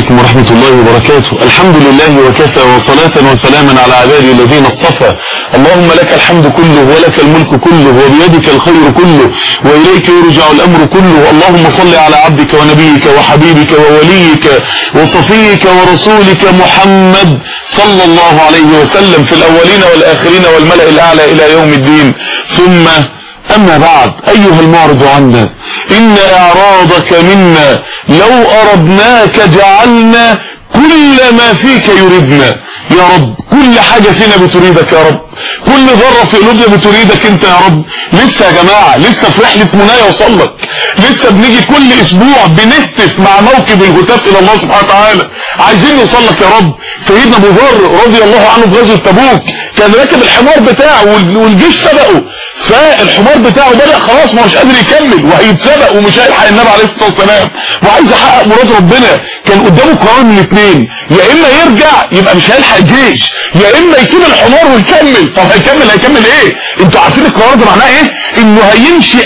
عليكم ورحمة الله وبركاته الحمد لله وكفى وصلاة وسلاما على عباده الذين اصطفى اللهم لك الحمد كله ولك الملك كله وبيدك الخير كله وإليك يرجع الأمر كله اللهم صل على عبدك ونبيك وحبيبك ووليك وصفيك ورسولك محمد صلى الله عليه وسلم في الأولين والآخرين والملأ الأعلى إلى يوم الدين ثم أما بعد أيها المعرض عنا إن إعراضك منا لو أردناك جعلنا كل ما فيك يريدنا يا رب كل حاجة فينا بتريدك يا رب كل ذرة في قلوبنا بتريدك انت يا رب لسه يا جماعة لسه في رحلة منايا وصلك لسه بنيجي كل اسبوع بنهتف مع موكب الهتاف الى الله سبحانه وتعالى عايزين نوصلك يا رب سيدنا ابو ذر رضي الله عنه في غزوة تبوك كان راكب الحمار بتاعه والجيش سبقه فالحمار بتاعه بدأ خلاص ما هوش قادر يكمل وهيتسبق ومش هيلحق النبي عليه الصلاة والسلام وعايز يحقق مراد ربنا كان قدامه قرار من الاثنين يا اما يرجع يبقى مش هيلحق الجيش يا اما يسيب الحمار ويكمل طب هيكمل هيكمل ايه انتوا عارفين القرار ده معناه ايه انه هيمشي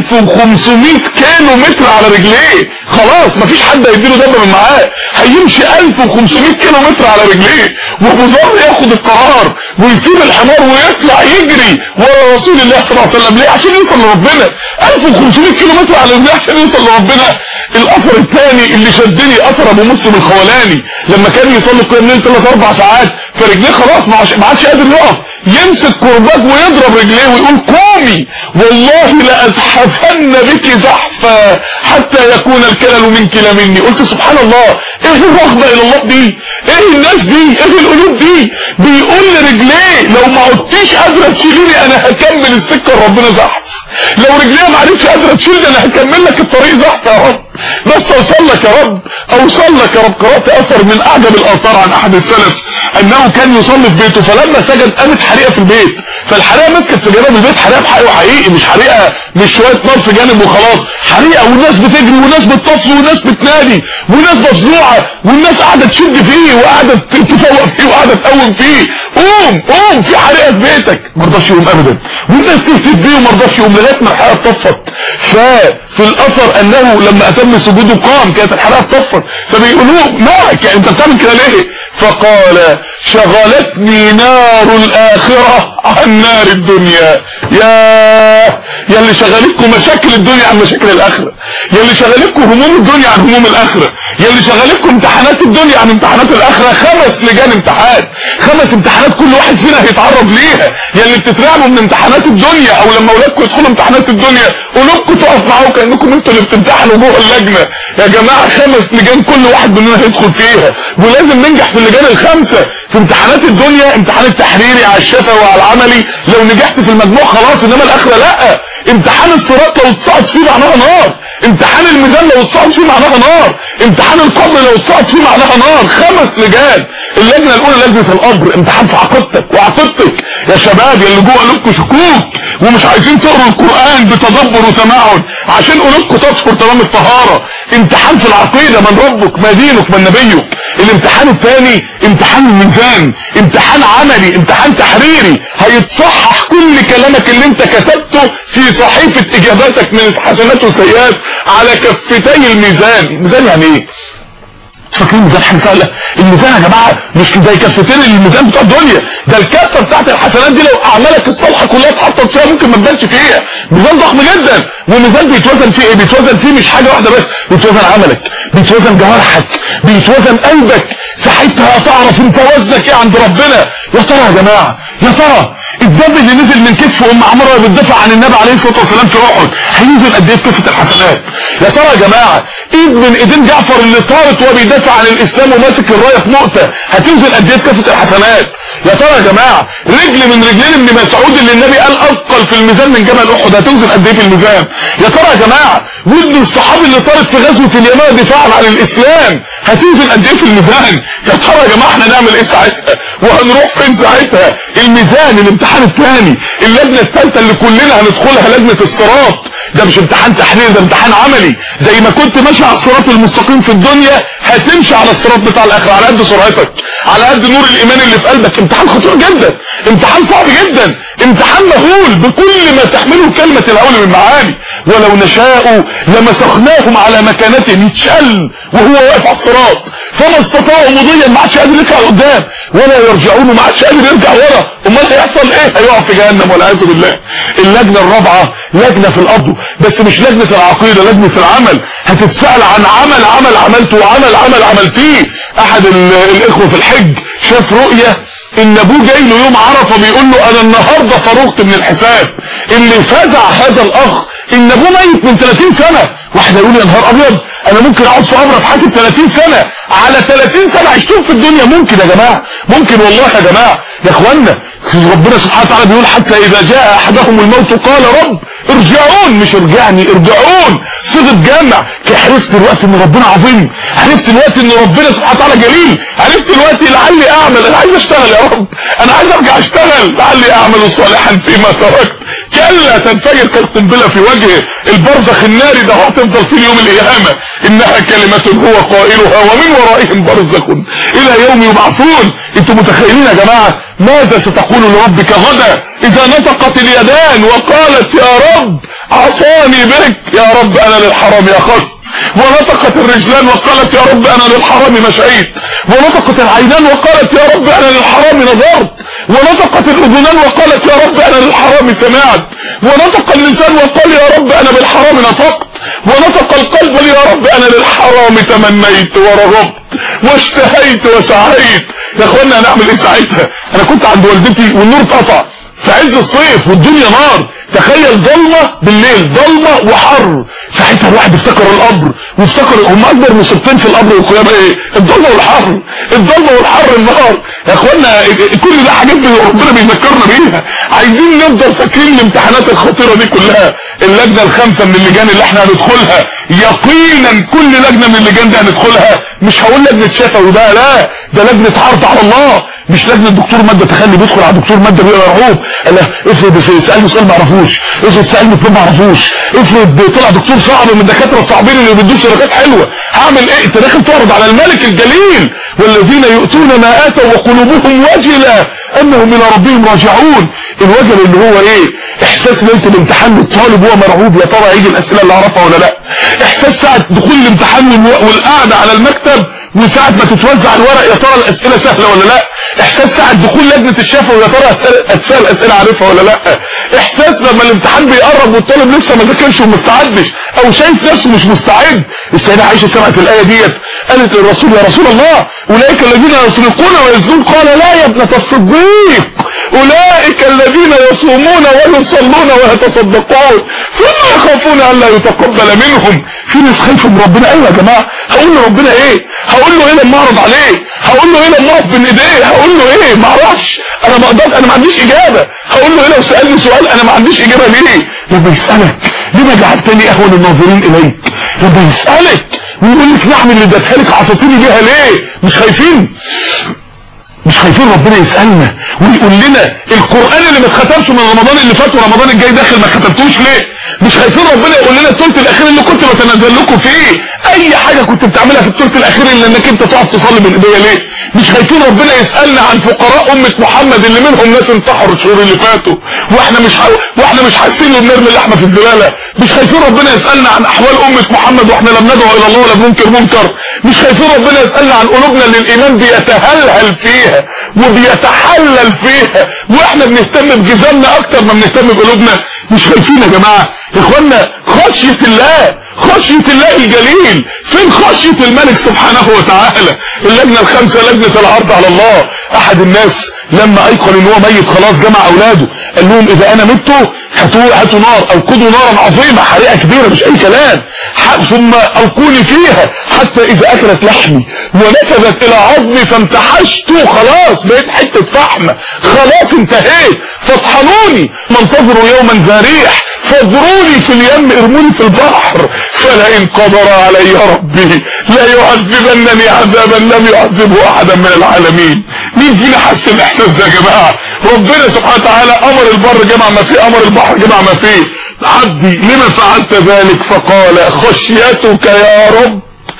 1500 كيلو متر على رجليه خلاص مفيش حد هيديله دم من معاه هيمشي 1500 كيلو متر على رجليه وابو ذر ياخد القرار ويسيب الحمار ويطلع يجري ورا رسول الله صلى الله عليه وسلم ليه عشان يوصل لربنا 1500 كيلو متر على رجليه عشان يوصل لربنا الاثر الثاني اللي شدني اثر ابو مسلم الخولاني لما كان يصلي قيام الليل 3 4 ساعات فرجليه خلاص ما عادش قادر يقف يمسك كرباج ويضرب رجليه ويقول قومي والله لازحفن بك زحفا حتى يكون الكلل منك لا مني قلت سبحان الله ايه الرغبه الى الله دي ايه الناس دي ايه القلوب دي بيقول لرجليه لو ما عدتيش قادره تشيليني انا هكمل السكه لربنا زحف لو رجليه ما عرفتش قادره تشيلني انا هكمل لك الطريق زحف يا رب بس اوصل لك يا رب اوصل لك يا رب قرات اثر من اعجب الاثار عن احد السلف انه كان يصلي في بيته فلما سجد قامت حريقه في البيت فالحريقه مسكت في جنب البيت حريقه بحقيقه حقيقي مش حريقه مش شويه نار في جانب وخلاص حريقه والناس بتجري والناس بتطفي والناس بتنادي والناس مفزوعه والناس قاعده تشد فيه وقاعده تفوق فيه وقاعده تقوم فيه قوم قوم في حريقه في بيتك ما رضاش يقوم ابدا والناس تهتف بيه وما رضاش يقوم لغايه ما الحريقه اتطفت ففي الاثر انه لما اتم سجوده قام كانت الحريقه اتطفت فبيقولوا مالك انت بتعمل كده ليه فقال شغلتني نار الاخره عن نار الدنيا يا يا اللي شغالكم مشاكل الدنيا عن مشاكل الاخره يا اللي شغالكم هموم الدنيا عن هموم الاخره يا اللي شغالكم امتحانات الدنيا عن امتحانات الاخره خمس لجان امتحان خمس امتحانات كل واحد فينا هيتعرض ليها يا اللي بتترعبوا من امتحانات الدنيا او لما اولادكم يدخلوا امتحانات الدنيا قلوبكم تقف معاهم كانكم انتوا اللي بتمتحنوا جوه اللجنه يا جماعه خمس لجان كل واحد مننا هيدخل فيها ولازم ننجح في اللجان الخمسه في امتحانات الدنيا امتحان التحريري على الشفوي وعلى العملي لو نجحت في المجموع خلاص انما الاخره لا امتحان الصراط لو اتصعد فيه معناها نار امتحان الميزان لو اتصعد فيه معناها نار امتحان القبر لو اتصعد فيه معناها نار خمس لجان اللجنه الاولى لجنه القبر امتحان في عقيدتك وعقيدتك يا شباب يا اللي جوه قلوبكم شكوك ومش عايزين تقروا القران بتدبر وتمعن عشان قلوبكم تذكر تمام الطهاره امتحان في العقيده من ربك ما دينك من نبيك الامتحان الثاني امتحان الميزان امتحان عملي امتحان تحريري هيتصحح كل كلامك اللي انت كتبته في صحيفة اجاباتك من الحسنات والسيئات على كفتي الميزان الميزان يعني ايه فاكرين الميزان حاجه سهله الميزان يا جماعه مش زي كفتين الميزان بتاع الدنيا ده الكفه بتاعت الحسنات دي لو اعمالك الصالحه كلها اتحطت فيها ممكن ما تبانش فيها ميزان ضخم جدا والميزان بيتوزن فيه ايه بيتوزن فيه مش حاجه واحده بس بيتوزن عملك بيتوزن جوارحك بيتوزن قلبك ساعتها هتعرف انت وزنك ايه عند ربنا يا ترى يا جماعه يا ترى الدم اللي نزل من كتف ام عمرو بتدافع عن النبي عليه الصلاه والسلام في احد هينزل قد ايه في كفه الحسنات يا ترى يا جماعه ايد من ايدين جعفر اللي طارت وهو بيدافع عن الاسلام وماسك الرايه في مؤته هتنزل قد ايه في كفه الحسنات يا ترى يا جماعه رجل من رجلين ابن مسعود اللي النبي قال اثقل في الميزان من جبل احد هتنزل قد ايه في الميزان يا ترى يا جماعه ودن الصحابي اللي طارت في غزوه اليمامه دفاعا عن الاسلام هتنزل قد ايه في الميزان يا ترى يا جماعه احنا نعمل ايه ساعتها وهنروح فين ساعتها الميزان الامتحان الثاني اللجنه الثالثه اللي كلنا هندخلها لجنه الصراط ده مش امتحان تحليل ده امتحان عملي زي ما كنت ماشي على الصراط المستقيم في الدنيا هتمشي على الصراط بتاع الاخره على قد سرعتك على قد نور الايمان اللي في قلبك امتحان خطير جدا امتحان صعب جدا امتحان مهول بكل ما تحمله كلمة الهول من معاني ولو نشاء لمسخناهم على مكانتهم يتشل وهو واقف على الصراط فما استطاعوا مضيا ما عادش قادر يطلع قدام ولا يرجعون ما عادش قادر يرجع ورا امال هيحصل ايه هيقع في جهنم والعياذ بالله اللجنه الرابعه لجنه في الارض بس مش لجنه العقيده لجنه العمل هتتسال عن عمل عمل عملته وعمل عمل عملتيه احد الاخوه في الحج شاف رؤيه ان ابوه جاي له يوم عرفه بيقول له انا النهارده فرغت من الحساب اللي فزع هذا الاخ ان ابوه ميت من 30 سنه واحد يقول يا نهار ابيض انا ممكن اقعد في قبر اتحاسب 30 سنه على 30 سنه عشتهم في الدنيا ممكن يا جماعه ممكن والله يا جماعه يا اخوانا ربنا سبحانه وتعالى بيقول حتى اذا جاء احدهم الموت قال رب ارجعون مش ارجعني ارجعون صيغه جمع عرفت دلوقتي ان ربنا عظيم عرفت دلوقتي ان ربنا سبحانه وتعالى جليل عرفت دلوقتي لعلي اعمل انا عايز اشتغل يا رب انا عايز ارجع اشتغل لعلي اعمل صالحا فيما تركت كلا تنفجر كالقنبله في وجهه البرزخ الناري ده هتفضل في يوم القيامه انها كلمه هو قائلها ومن ورائهم برزخ الى يوم يبعثون انتوا متخيلين يا جماعه ماذا ستقول لربك غدا اذا نطقت اليدان وقالت يا رب عصاني بك يا رب انا للحرام يا خص ونطقت الرجلان وقالت يا رب انا للحرام مشيت ونطقت العينان وقالت يا رب انا للحرام نظرت ونطقت الاذنان وقالت يا رب انا للحرام سمعت ونطق اللسان وقال يا رب انا بالحرام نطقت ونطق القلب يا رب انا للحرام تمنيت ورغبت واشتهيت وسعيت يا اخوانا هنعمل ايه ساعتها انا كنت عند والدتي والنور اتقطع في عز الصيف والدنيا نار تخيل ضلمه بالليل ضلمه وحر ساعتها الواحد افتكر القبر وافتكر هم اكبر مصيبتين في القبر والقيامه ايه الضلمه والحر الضلمه والحر النار يا اخوانا كل ده حاجات ربنا بيذكرنا بيها عايزين نفضل فاكرين الامتحانات الخطيره دي كلها اللجنه الخامسه من اللجان اللي احنا هندخلها يقينا كل لجنه من اللجان دي هندخلها مش هقول لجنه شفا وده لا ده لجنه عرض على الله مش لجنه دكتور ماده تخلي بيدخل على دكتور ماده بيبقى مرعوب انا افرض سالني سؤال ما اعرفوش افرض سالني اثنين ما اعرفوش افرض طلع دكتور صعب من الدكاتره الصعبين اللي بيدوش درجات حلوه هعمل ايه انت داخل تعرض على الملك الجليل والذين يؤتون ما اتوا وقلوبهم وجله انهم الى ربهم راجعون الوجل اللي هو ايه احساس ليله الامتحان للطالب وهو مرعوب يا ترى هيجي الاسئله اللي اعرفها ولا لا احساس ساعه دخول الامتحان والقعده على المكتب وساعة ما تتوزع الورق يا ترى الاسئلة سهلة ولا لا احساس ساعة دخول لجنة الشفا ويا ترى اتسال اسئلة عارفها ولا لا احساس لما الامتحان بيقرب والطالب لسه ما ذاكرش ومستعدش او شايف نفسه مش مستعد السيدة عائشة سمعت الاية ديت قالت للرسول يا رسول الله اولئك الذين يسرقون ويزنون قال لا يا ابنة الصديق اولئك الذين يصومون ويصلون ويتصدقون ثم يخافون ان لا يتقبل منهم في ناس خايفه من ربنا ايوه يا جماعه هقول له ربنا ايه هقول له ايه لما اعرض عليه هقول له ايه لما اقف بين ايديه هقول له ايه ما اعرفش انا ما اقدرش انا ما عنديش اجابه هقول له ايه لو سالني سؤال انا ما عنديش اجابه ليه لما يسالك لما جعلتني اهون الناظرين اليك لما يسالك ويقول لك نعم اللي اديتها لك عصيتني بيها ليه مش خايفين مش خايفين ربنا يسألنا ويقول لنا القرآن اللي ما اتختمش من رمضان اللي فات ورمضان الجاي داخل ما ختمتوش ليه مش خايفين ربنا يقول لنا الثلث الاخير اللي كنت بتنزل لكم فيه اي حاجة كنت بتعملها في الثلث الاخير اللي انك انت تقف تصلي من ايديا ليه مش خايفين ربنا يسألنا عن فقراء امة محمد اللي منهم ناس انتحروا الشهور اللي فاتوا واحنا مش ح... واحنا مش حاسين بنرمي اللحمه في الزباله مش خايفين ربنا يسألنا عن احوال امة محمد واحنا لم ندعو الى الله ولا بننكر منكر مش خايفين ربنا يسألنا عن قلوبنا اللي الايمان بيتهلهل فيها وبيتحلل فيها واحنا بنهتم بجزامنا اكتر ما بنهتم بقلوبنا مش خايفين يا جماعه يا اخوانا خشيه الله خشيه الله الجليل فين خشيه الملك سبحانه وتعالى اللجنه الخامسه لجنه العرض على الله احد الناس لما ايقن ان هو ميت خلاص جمع اولاده قال لهم اذا انا مت هاتوا هاتوا نار اوقدوا نارا عظيمه حريقه كبيره مش اي كلام ثم القوني فيها حتى اذا اكلت لحمي ونفذت الى عظمي فامتحشت خلاص بقيت حته فحمه خلاص انتهيت فاطحنوني منتظروا يوما ذا ريح فاضروني في اليم ارموني في البحر فلئن قدر علي ربي لا يعذبنني عذابا لم يعذبه احدا من العالمين مين فينا حس الاحساس ده يا جماعه ربنا سبحانه وتعالى امر البر جمع ما فيه امر البحر جمع ما فيه عبدي لما فعلت ذلك فقال خشيتك يا رب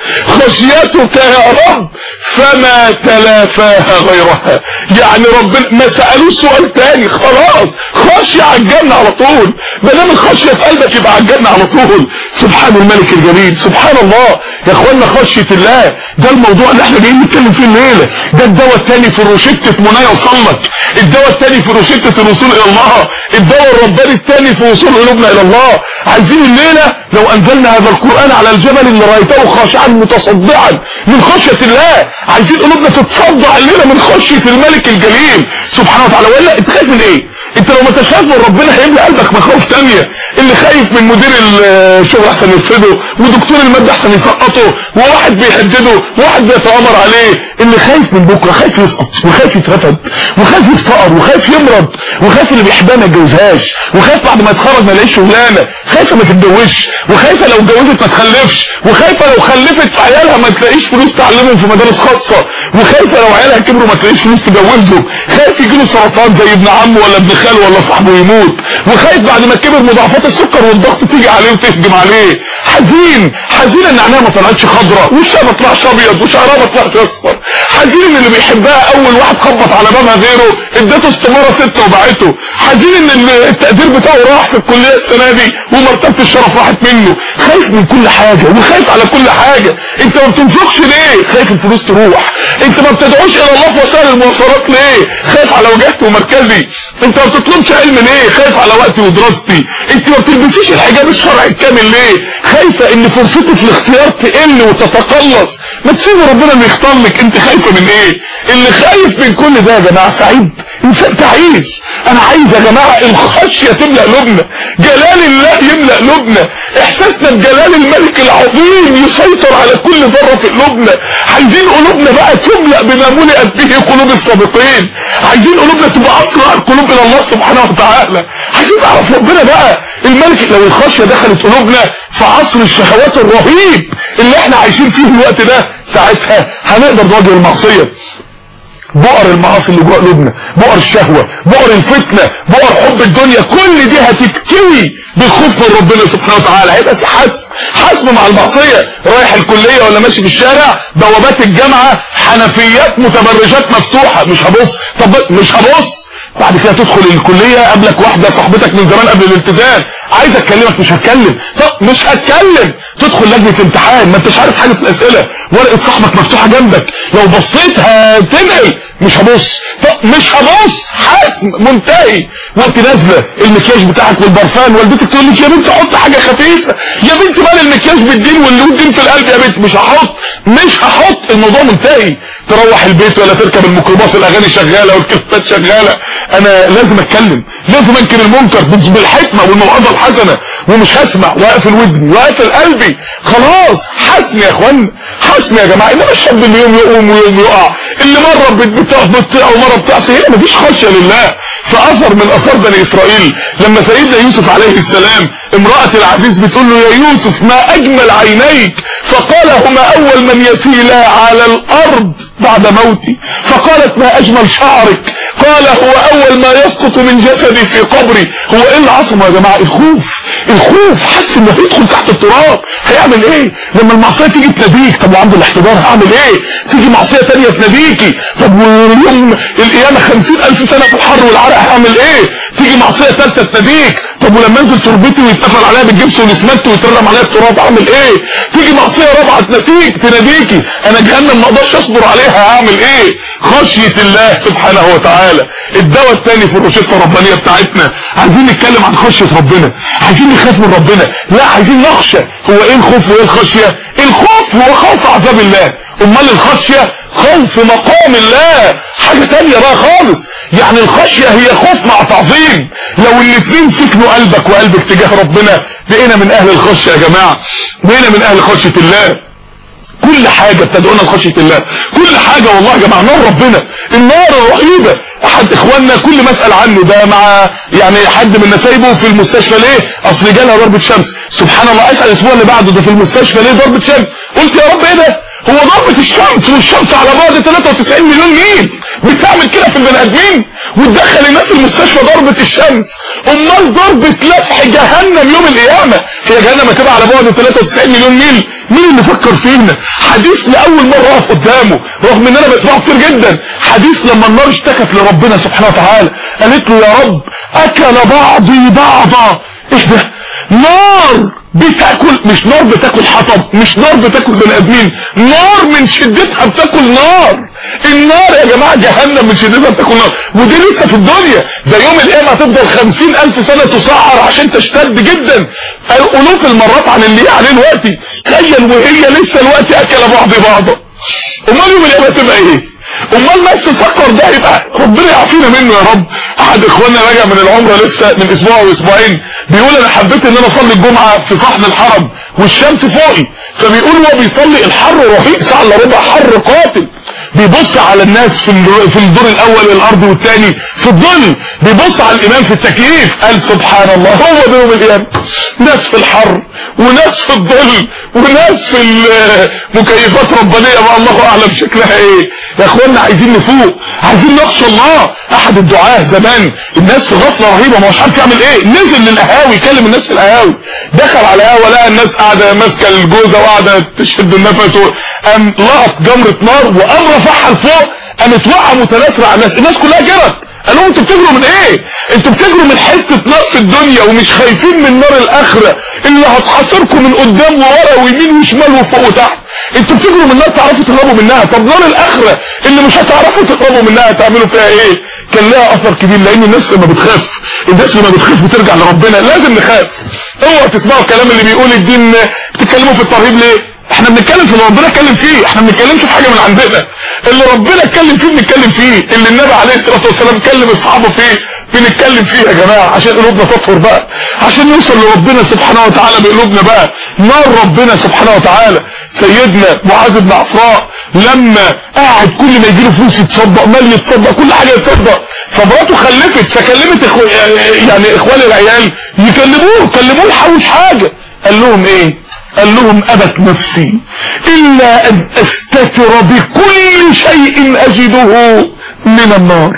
خشيتك يا رب فما تلافاها غيرها يعني ربنا ما سألوش سؤال تاني خلاص خشية على الجنة على طول ما دام الخشية في قلبك يبقى على الجنة على طول سبحان الملك الجليل سبحان الله يا اخوانا خشية الله ده الموضوع اللي احنا جايين نتكلم فيه الليلة ده الدواء التاني في روشتة منايا وصلك الدواء التاني في روشتة الوصول الى الله الدواء الرباني التاني في وصول قلوبنا الى الله عايزين الليلة لو انزلنا هذا القرآن على الجبل اللي رأيته خاشعا متصدعا من خشية الله عايزين قلوبنا تتصدع الليلة من خشية الملك الجليل سبحانه وتعالى ولا انت خايف من ايه انت لو ما انتش خايف من ربنا هيملى قلبك مخاوف تانية اللي خايف من مدير الشغل احسن يرفضه ودكتور المادة احسن يسقطه وواحد بيهدده وواحد بيتآمر عليه اللي خايف من بكره خايف يسقط وخايف يترفض وخايف يتفقر وخايف يمرض وخايف اللي بيحبها ما يتجوزهاش وخايف بعد ما يتخرج ما يلاقيش شغلانه خايفه ما تتجوزش وخايفه لو اتجوزت ما تخلفش وخايفه لو خلفت عيالها ما تلاقيش فلوس تعلمهم في مدارس خاصه وخايفه لو عيالها كبروا ما تلاقيش فلوس تجوزهم خايف يجيله سرطان زي ابن عمه ولا ابن خاله ولا صاحبه يموت وخايف بعد ما كبر مضاعفات السكر والضغط تيجي عليه وتهجم عليه حزين حزين ان عينيها ما طلعتش خضراء وشها ما طلعش ابيض وشعرها ما طلعش اصفر حزين ان اللي بيحبها اول واحد خبط على بابها غيره اديته استماره ستة وبعته حزين ان التقدير بتاعه راح في الكليه السنه دي ومرتبه الشرف راحت منه خايف من كل حاجه وخايف على كل حاجه انت ما بتنفقش ليه خايف الفلوس تروح انت ما بتدعوش الى الله في وسائل المواصلات ليه خايف على وجهتي ومركزي انت ما بتطلبش علم ليه خايف على وقتي ودراستي انت ما بتلبسيش الحجاب الشرعي الكامل ليه خايفه ان فرصتك في الاختيار تقل وتتقلص ما تسيبوا ربنا اللي يختار لك انت خايفه من ايه اللي خايف من كل ده يا جماعه سعيد انسان تعيس انا عايز يا جماعه الخشيه تملا قلوبنا جلال الله يملا قلوبنا احساسنا بجلال الملك العظيم يسيطر على كل ذره في قلوبنا عايزين قلوبنا بقى تملا بما ملئت به قلوب السابقين عايزين قلوبنا تبقى اسرع القلوب الى الله سبحانه وتعالى عايزين نعرف ربنا بقى الملك لو الخشيه دخلت قلوبنا في عصر الشهوات الرهيب اللي احنا عايشين فيه الوقت ده ساعتها هنقدر نواجه المعصيه بؤر المعاصي اللي جوه قلوبنا بؤر الشهوة بؤر الفتنة بؤر حب الدنيا كل دي هتتكوي بالخوف من ربنا سبحانه وتعالى هيبقى في حسم حسم مع المعصية رايح الكلية ولا ماشي في الشارع بوابات الجامعة حنفيات متبرجات مفتوحة مش هبص طب مش هبص بعد كده تدخل الكلية قبلك واحدة صاحبتك من زمان قبل الالتزام عايز اتكلمك مش هتكلم طب مش هتكلم تدخل لجنة امتحان ما انتش عارف حاجة في الاسئلة ورقة صاحبك مفتوحة جنبك لو بصيت هتنقل مش هبص طب مش هبص حاسم منتهي وانت نازله المكياج بتاعك والبرفان والدتك تقول لك يا بنت حط حاجه خفيفه يا بنت مال المكياج بالدين واللون دين في القلب يا بنت مش هحط مش هحط الموضوع منتهي تروح البيت ولا تركب الميكروباص الاغاني شغاله والكلمات شغاله انا لازم اتكلم لازم انكر المنكر بس بالحكمه والموعظه الحسنه ومش هسمع واقفل ودني واقفل قلبي خلاص حسم يا اخوانا حسم يا جماعه انما الشاب اللي يوم يقوم ويوم يقع اللي مره بتطيع بتطيع ومره بتعصي هنا مفيش خشيه لله فاثر من اثار بني اسرائيل لما سيدنا يوسف عليه السلام امراه العزيز بتقول له يا يوسف ما اجمل عينيك فقال هما اول من يسيلا على الارض بعد موتي فقالت ما اجمل شعرك قال هو اول ما يسقط من جسدي في قبري هو ايه اللي عصمه يا جماعه الخوف الخوف حس انه هيدخل تحت التراب هيعمل ايه لما المعصيه تيجي تناديك طب وعند الاحتضار هعمل ايه تيجي معصيه تانية تناديكي طب ويوم القيامه خمسين الف سنه في الحر والعرق هعمل ايه تيجي معصيه ثالثه تناديك طب ولما انزل تربتي ويتقفل عليها بالجبس والاسمنت ويترمى عليها التراب اعمل ايه تيجي معصيه رابعه تناديك تناديكي انا جهنم ما اقدرش اصبر عليها هعمل ايه خشيه الله سبحانه وتعالى الدواء الثاني في الروشته الربانيه بتاعتنا عايزين نتكلم عن خشيه ربنا عايزين نخاف من ربنا لا عايزين نخشى هو ايه الخوف وايه الخشيه الخوف هو خوف عذاب الله امال الخشيه خوف مقام الله حاجه ثانيه بقى خالص يعني الخشيه هي خوف مع تعظيم لو الاثنين سكنوا قلبك وقلبك تجاه ربنا بقينا من اهل الخشيه يا جماعه بقينا من اهل خشيه الله كل حاجة بتدعونا لخشية الله كل حاجة والله يا جماعة نار ربنا النار الرهيبة احد اخواننا كل ما اسأل عنه ده مع يعني حد من نسايبه في المستشفى ليه اصل جالها ضربة شمس سبحان الله اسأل الاسبوع اللي بعده ده في المستشفى ليه ضربة شمس قلت يا رب ايه ده هو ضربة الشمس والشمس على بعد 93 مليون ميل بتعمل كده في البني ادمين وتدخل الناس المستشفى ضربة الشمس امال ضربة لفح جهنم يوم القيامة هي جهنم هتبقى على بعد 93 مليون ميل مين اللي فكر فينا حديث لاول مرة اقف قدامه رغم ان انا بسمعه كتير جدا حديث لما النار اشتكت لربنا سبحانه وتعالى قالت له يا رب اكل بعضي بعضا ايه ده نار بتاكل مش نار بتاكل حطب مش نار بتاكل بني ادمين نار من شدتها بتاكل نار النار يا جماعة جهنم من شدتها بتاكل نار ودي لسه في الدنيا ده يوم القيامة هتفضل خمسين الف سنة تسعر عشان تشتد جدا الوف المرات عن اللي هي عليه دلوقتي تخيل وهي لسه الوقت اكل بعض بعضا امال يوم القيامة تبقى ايه امال نفس الفقر ده يبقى ربنا يعافينا منه يا رب احد اخواننا راجع من العمره لسه من اسبوع او اسبوعين بيقول انا حبيت ان انا اصلي الجمعه في صحن الحرم والشمس فوقي فبيقول هو بيصلي الحر رهيب ساعه الا ربع حر قاتل بيبص على الناس في في الدور الاول والارض والثاني في الظل بيبص على الامام في التكييف قال سبحان الله هو ده يوم القيامه ناس في الحر وناس في الظل وناس في المكيفات ربانيه بقى الله اعلم شكلها ايه يا اخوانا عايزين نفوق عايزين نخشى الله احد الدعاه زمان الناس في غفله رهيبه ما هوش عارف يعمل ايه نزل للقهاوي يكلم الناس في القهاوي دخل على قهوه لقى الناس قاعده ماسكه الجوزه وقاعده تشد النفس قام لقط جمره نار وقام رفعها لفوق قامت واقعه متناثره على الناس الناس كلها جرت قال لهم انتوا بتجروا من ايه انتوا بتجروا من حته نار في الدنيا ومش خايفين من نار الاخره اللي هتحاصركم من قدام وورا ويمين وشمال وفوق وتحت انتوا بتجروا من نار تعرفوا تهربوا منها طب نار الاخره اللي مش هتعرفوا تهربوا منها تعملوا فيها ايه كان لها اثر كبير لان الناس لما بتخاف الناس لما بتخاف بترجع لربنا لازم نخاف اوعوا تسمعوا الكلام اللي بيقول الدين بتتكلموا في الترهيب ليه احنا بنتكلم في اللي ربنا اتكلم فيه احنا ما بنتكلمش في حاجه من عندنا اللي ربنا اتكلم فيه بنتكلم فيه اللي النبي عليه الصلاه والسلام كلم اصحابه فيه بنتكلم فيه يا جماعه عشان قلوبنا تطهر بقى عشان نوصل لربنا سبحانه وتعالى بقلوبنا بقى نار ربنا سبحانه وتعالى سيدنا معاذ بن عفراء لما قاعد كل ما يجيله فلوس يتصدق مال يتصدق كل حاجه يتصدق فمراته خلفت فكلمت إخو... يعني اخوان العيال يكلموه كلموه يحوش حاجه قال لهم ايه قال لهم أبت نفسي إلا أن أستتر بكل شيء أجده من النار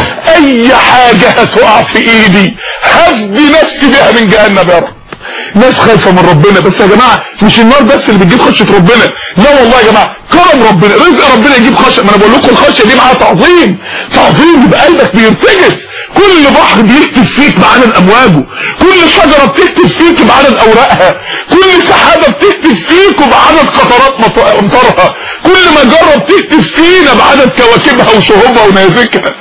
أي حاجة هتقع في إيدي هفدي نفسي بها من جهنم يا رب ناس خايفة من ربنا بس يا جماعة مش النار بس اللي بتجيب خشية ربنا لا والله يا جماعة كرم ربنا رزق ربنا يجيب خشية ما انا بقول لكم الخشية دي معاها تعظيم تعظيم يبقى قلبك بيرتجف كل بحر بيكتب فيك بعدد امواجه كل شجرة بتكتب فيك بعدد اوراقها كل سحابة بتكتب فيك وبعدد قطرات امطارها كل مجرة بتكتب فينا بعدد كواكبها وشهوبها ونيازكها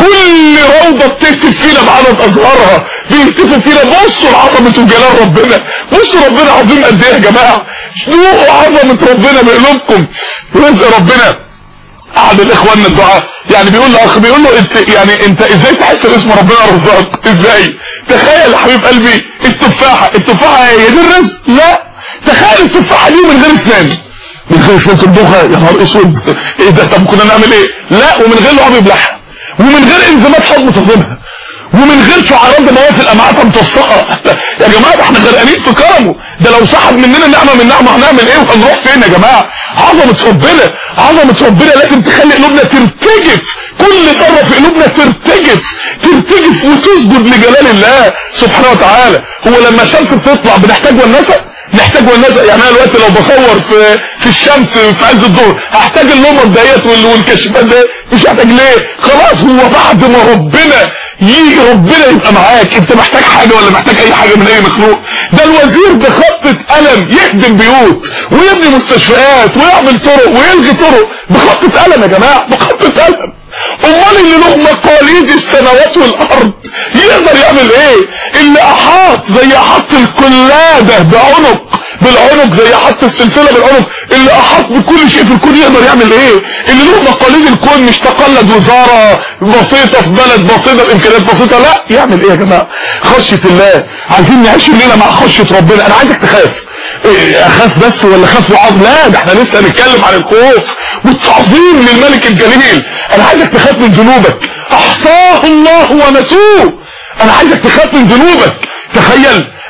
كل روضة بتكتب فينا بعدد ازهارها بيكتبوا فينا بصوا لعظمة وجلال ربنا بصوا ربنا عظيم قد ايه يا جماعة ذوقوا عظمة ربنا بقلوبكم رزق ربنا احد الاخوان الدعاء يعني بيقول لاخ بيقول له انت يعني انت ازاي تحس باسم ربنا رزاق ازاي تخيل يا حبيب قلبي التفاحه التفاحه هي دي الرزق لا تخيل التفاحه دي من غير اسنان من غير شويه تطبخها يا نهار اسود ايه ده طب كنا نعمل ايه لا ومن غير لعب يبلعها ومن غير انزيمات هضم تهضمها ومن غير شعارات دمويه في الامعاء متصقه يا جماعه احنا غرقانين في كرمه ده لو سحب مننا نعمه من نعمه هنعمل ايه وهنروح فين يا جماعه عظمه ربنا عظمه ربنا لازم تخلي قلوبنا ترتجف كل ذره في قلوبنا ترتجف ترتجف وتسجد لجلال الله سبحانه وتعالى هو لما الشمس بتطلع بنحتاج ونسه نحتاج ونسه يعني انا دلوقتي لو بصور في في الشمس في عز الظهر هحتاج اللمض ديت والكشافات ده مش هحتاج ليه خلاص هو بعد ما ربنا يجي ربنا يبقى معاك انت محتاج حاجة ولا محتاج اي حاجة من اي مخلوق ده الوزير بخطة قلم يهدم بيوت ويبني مستشفيات ويعمل طرق ويلغي طرق بخطة قلم يا جماعة بخطة قلم امال اللي له مقاليد السماوات والارض يقدر يعمل ايه اللي احاط زي احط القلادة بعنق بالعنق زي احط السلسلة بالعنق اللي احاط بكل شيء في الكون يقدر يعمل ايه اللي له مقاليد الكون مش تقلد وزارة بسيطة في بلد بسيطة بامكانيات بسيطة لا يعمل ايه يا جماعة خشية الله عايزين نعيش الليلة مع خشية ربنا انا عايزك تخاف إيه اخاف بس ولا خاف وعظ لا ده احنا لسه هنتكلم عن الخوف والتعظيم للملك الجليل انا عايزك تخاف من ذنوبك احصاه الله ونسوه انا عايزك تخاف من ذنوبك تخيل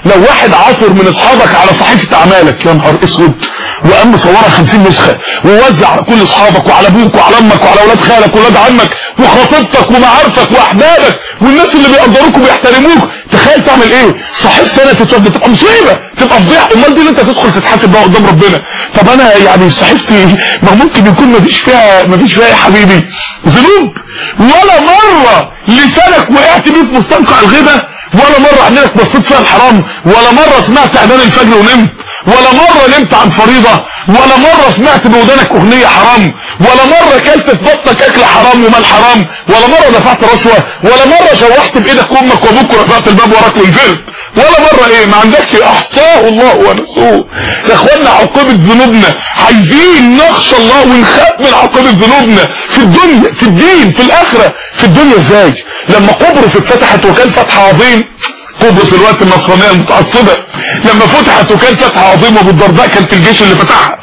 لو واحد عاثر من اصحابك على صحيفه اعمالك يا نهار اسود وقام مصورها 50 نسخه ووزع على كل اصحابك وعلى ابوك وعلى امك وعلى اولاد خالك واولاد عمك وخطيبتك ومعارفك واحبابك والناس اللي بيقدروك وبيحترموك تخيل تعمل ايه صحيح سنه تتوجه تبقى مصيبه تبقى فضيحه امال دي اللي انت تدخل تتحاسب بقى قدام ربنا طب انا يعني صحيفتي ما ممكن يكون ما فيش فيها ما فيش فيها يا حبيبي ذنوب ولا مره لسانك وقعت بيه في مستنقع الغيبه ولا مرة عينك بصيت فيها الحرام ولا مرة سمعت اعلان الفجر ونمت ولا مرة نمت عن فريضة ولا مرة سمعت بودانك اغنية حرام ولا مرة كلت في بطنك اكل حرام ومال حرام ولا مرة دفعت رشوة ولا مرة شوحت بايدك امك وابوك ورفعت الباب وراك ونزلت ولا مرة ايه ما عندكش احصاه الله ونسوه يا اخوانا عقوبة ذنوبنا عايزين نخشى الله ونخاف من عقوبة ذنوبنا في الدنيا في الدين في الاخرة في الدنيا ازاي لما قبرص اتفتحت وكان فتح عظيم قبرص الوقت النصرانية المتعصبة لما فتحت وكان فتح عظيم وابو الدرداء كان في الجيش اللي فتحها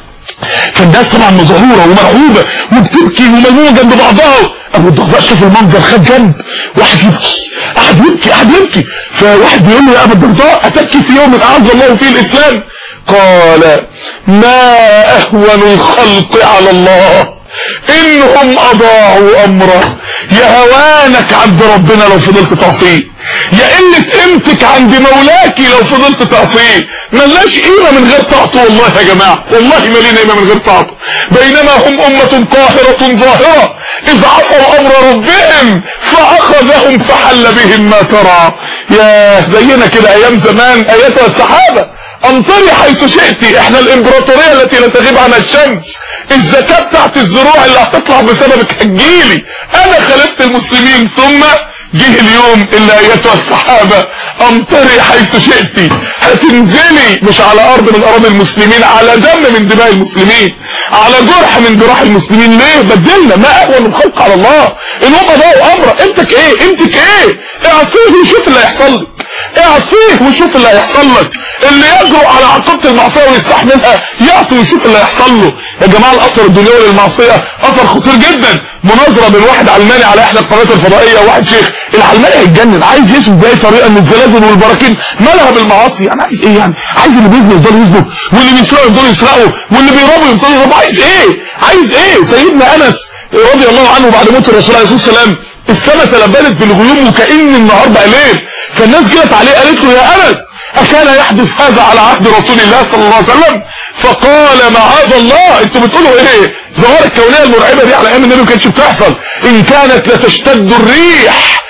فالناس طبعا مذعوره ومرعوبه وبتبكي وملمومه جنب بعضها ابو الدرداء شاف المنظر خد جنب واحد يبكي قعد يبكي قعد يبكي فواحد بيقول له يا ابو الدرداء اتبكي في يوم اعز الله فيه الاسلام قال ما اهون الخلق على الله انهم اضاعوا امره يا هوانك عند ربنا لو فضلت تعصيه يا قلة قيمتك عند مولاكي لو فضلت تعصيه ملاش قيمة من غير طاعته والله يا جماعة والله ما لينا قيمة من غير طاعته بينما هم أمة قاهرة ظاهرة إذ عصوا أمر ربهم فأخذهم فحل بهم ما ترى يا زينا كده أيام زمان أيتها السحابة امطري حيث شئتي احنا الامبراطورية التي لا تغيب عنها الشمس الزكاة بتاعت الزروع اللي هتطلع بسببك هتجيلي انا خلفت المسلمين ثم جه اليوم اللي ايتها الصحابة امطري حيث شئتي هتنزلي مش على ارض من اراضي المسلمين على دم من دماء المسلمين على جرح من جراح المسلمين ليه بدلنا ما اهون الخلق على الله ان هم ضاعوا امره انتك ايه انتك ايه اعصيه وشوف اللي هيحصل لك اعصيه وشوف اللي هيحصل لك اللي يجرؤ على عقوبة المعصية ويستحملها يعصي ويشوف اللي هيحصل له يا جماعة الاثر الدنيوي للمعصية اثر خطير جدا مناظرة بين واحد علماني على احدى القنوات الفضائية وواحد شيخ العلماني هيتجنن عايز يشوف باي طريقة ان الزلازل والبراكين مالها بالمعاصي يعني عايز ايه يعني عايز اللي بيزنوا يفضلوا يزنوا واللي بيسرقوا يفضلوا يسرقوا واللي بيرابوا يفضلوا يرابوا عايز ايه عايز ايه سيدنا انس رضي الله عنه بعد موت الرسول عليه الصلاه والسلام السماء تلبلت بالغيوم وكأن النهار بقى ليل فالناس جت عليه قالت له يا انس اكان يحدث هذا على عهد رسول الله صلى الله عليه وسلم فقال معاذ الله انتوا بتقولوا ايه ظواهر الكونيه المرعبه دي على ايام النبي ما كانتش بتحصل ان كانت لتشتد الريح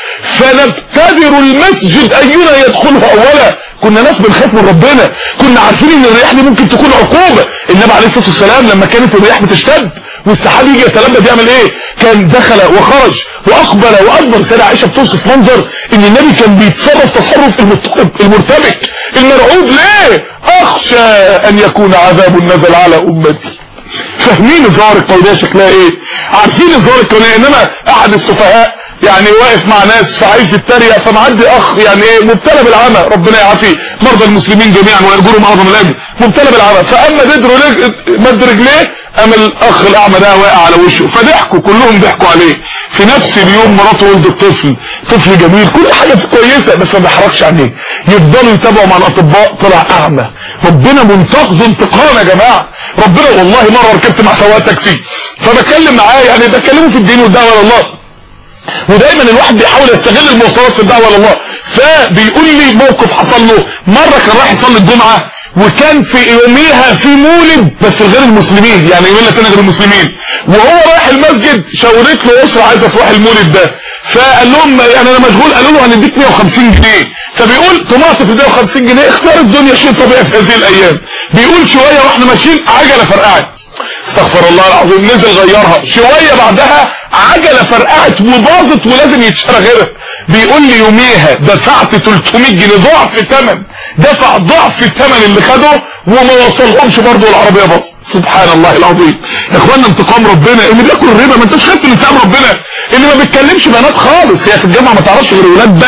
فنبتدر المسجد اينا يدخله اولا كنا ناس بنخاف من ربنا كنا عارفين ان الرياح دي ممكن تكون عقوبة النبي عليه الصلاة والسلام لما كانت الرياح بتشتد والسحاب يجي يتلبى بيعمل ايه كان دخل وخرج واقبل وادبر سيدة عائشة بتوصف منظر ان النبي كان بيتصرف تصرف المضطرب المرتبك المرعوب ليه اخشى ان يكون عذاب نزل على امتي فاهمين الظاهر الكونية شكلها ايه عارفين الظاهر الكونية انما احد السفهاء يعني واقف مع ناس فعايز يتريق فمعدي اخ يعني ايه مبتلى بالعمى ربنا يعافيه مرضى المسلمين جميعا ويرجوهم اعظم الاجر مبتلى بالعمى فاما بدر مد رجليه قام الاخ الاعمى ده واقع على وشه فضحكوا كلهم ضحكوا عليه في نفس اليوم مراته ولدت طفل طفل جميل كل حاجه كويسه بس ما بيحركش عينيه يفضلوا يتابعوا مع الاطباء طلع اعمى ربنا منتقذ انتقام يا جماعه ربنا والله مره ركبت مع سواق تاكسي فبكلم معاه يعني بكلمه في الدين والدعوه لله ودايما الواحد بيحاول يستغل المواصلات في الدعوه لله فبيقول لي موقف حصل له مره كان رايح يصلي الجمعه وكان في يوميها في مولد بس غير المسلمين يعني يومين تاني غير المسلمين وهو رايح المسجد شاورت له اسره عايزه تروح المولد ده فقال لهم يعني انا مشغول قالوا له هنديك 150 جنيه فبيقول طمعت في 150 جنيه اختار الدنيا شيء طبيعي في هذه الايام بيقول شويه واحنا ماشيين عجله فرقعت استغفر الله العظيم نزل غيرها شوية بعدها عجلة فرقعت وباظت ولازم يتشرى غيرها بيقول لي يوميها دفعت 300 جنيه ضعف ثمن دفع ضعف الثمن اللي خده وما وصلهمش برضه العربية باظت سبحان الله العظيم يا اخوانا انتقام ربنا اللي بياكل الربا ما انتش خدت انتقام ربنا اللي ما بيتكلمش بنات خالص هي في الجامعه ما تعرفش غير ولاد بس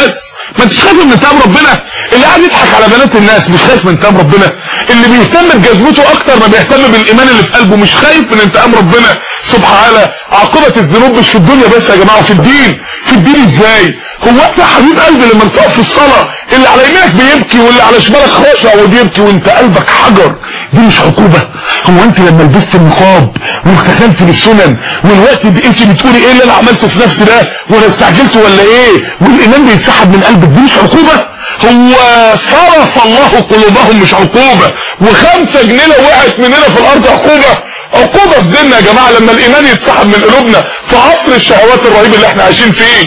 ما انتش خايف من انتقام ربنا اللي قاعد يضحك على بنات الناس مش خايف من انتقام ربنا اللي بيهتم بجذبته اكتر ما بيهتم بالايمان اللي في قلبه مش خايف من انتقام ربنا سبحانه عاقبة الذنوب مش في الدنيا بس يا جماعة في الدين في الدين ازاي هو انت يا حبيب قلبي لما تقف في الصلاة اللي على يمينك بيبكي واللي على شمالك خاشع وبيبكي وانت قلبك حجر دي مش عقوبة هو انت لما لبست النقاب واختفلت بالسنن والوقت بقيتي بتقولي ايه اللي انا عملته في نفسي ده وانا استعجلت ولا ايه والايمان بيتسحب من قلبك دي مش عقوبة هو صرف الله قلوبهم مش عقوبة وخمسة جنيه لو وقعت مننا في الارض عقوبة عقوبة في ديننا يا جماعة لما الايمان يتسحب من قلوبنا في عصر الشهوات الرهيب اللي احنا عايشين فيه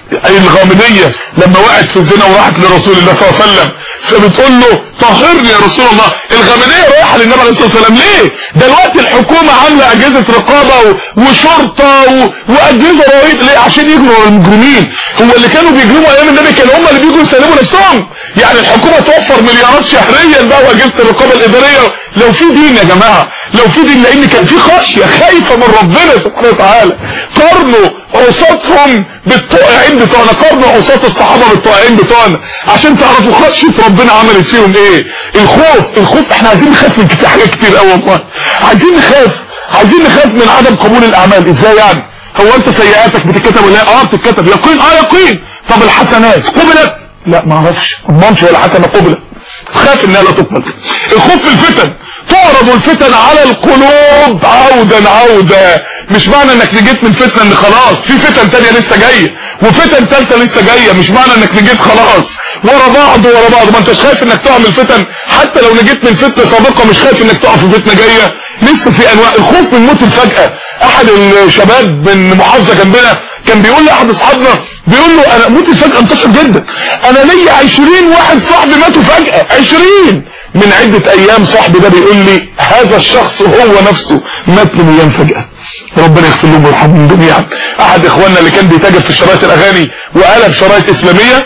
الغامدية لما وقعت في الزنا وراحت لرسول الله صلى الله عليه وسلم فبتقول له طهرني يا رسول الله الغامدية رايحة للنبي عليه الصلاة والسلام ليه دلوقتي الحكومة عاملة اجهزة رقابة و... وشرطة و... واجهزة رهيب ليه عشان يجروا المجرمين هو اللي كانوا بيجرموا ايام النبي كانوا هم اللي بيجوا يسلموا نفسهم يعني الحكومة توفر مليارات شهريا بقى واجهزة الرقابة الادارية لو في دين يا جماعة لو في دين لان كان في خشية خايفة من ربنا سبحانه وتعالى قارنوا عصاتهم بالطائعين بتوعنا قارنوا عصات الصحابة بالطائعين بتوعنا عشان تعرفوا خشية ربنا عملت فيهم ايه الخوف الخوف احنا عايزين نخاف من كتير حاجات كتير قوي والله عايزين نخاف عايزين نخاف من عدم قبول الاعمال ازاي يعني هو انت سيئاتك بتتكتب ولا اه بتتكتب يقين اه يقين طب الحسنات قبلت لا ما اعرفش ما اضمنش ولا حسنه قبلت خاف انها لا تقبل الخوف من الفتن تعرض الفتن على القلوب عودا عودا مش معنى انك نجيت من فتنة ان خلاص في فتن تانية لسه جاية وفتن تالتة لسه جاية مش معنى انك نجيت خلاص ورا بعض ورا بعض ما انتش خايف انك تقع من فتن حتى لو نجيت من فتنة سابقة مش خايف انك تقع في فتنة جاية لسه في انواع الخوف من موت الفجأة احد الشباب من محافظة جنبنا كان بيقول لاحد اصحابنا بيقول له انا موت الفجأة انتشر جدا انا ليا 20 واحد صاحبي ماتوا فجأة 20 من عدة ايام صاحبي ده بيقول لي هذا الشخص هو نفسه مات من ايام فجأة ربنا يغفر لهم ويرحمهم جميعا احد اخواننا اللي كان بيتاجر في شرايط الاغاني وقلب شرايط اسلامية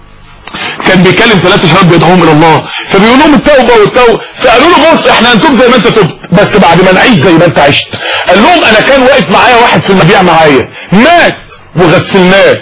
كان بيكلم ثلاثة شباب بيدعوهم الى الله فبيقول لهم التوبة والتوبة فقالوا له بص احنا هنتوب زي ما انت تبت بس بعد ما نعيش زي ما انت عشت قال لهم انا كان واقف معايا واحد في المبيع معايا مات وغسلناه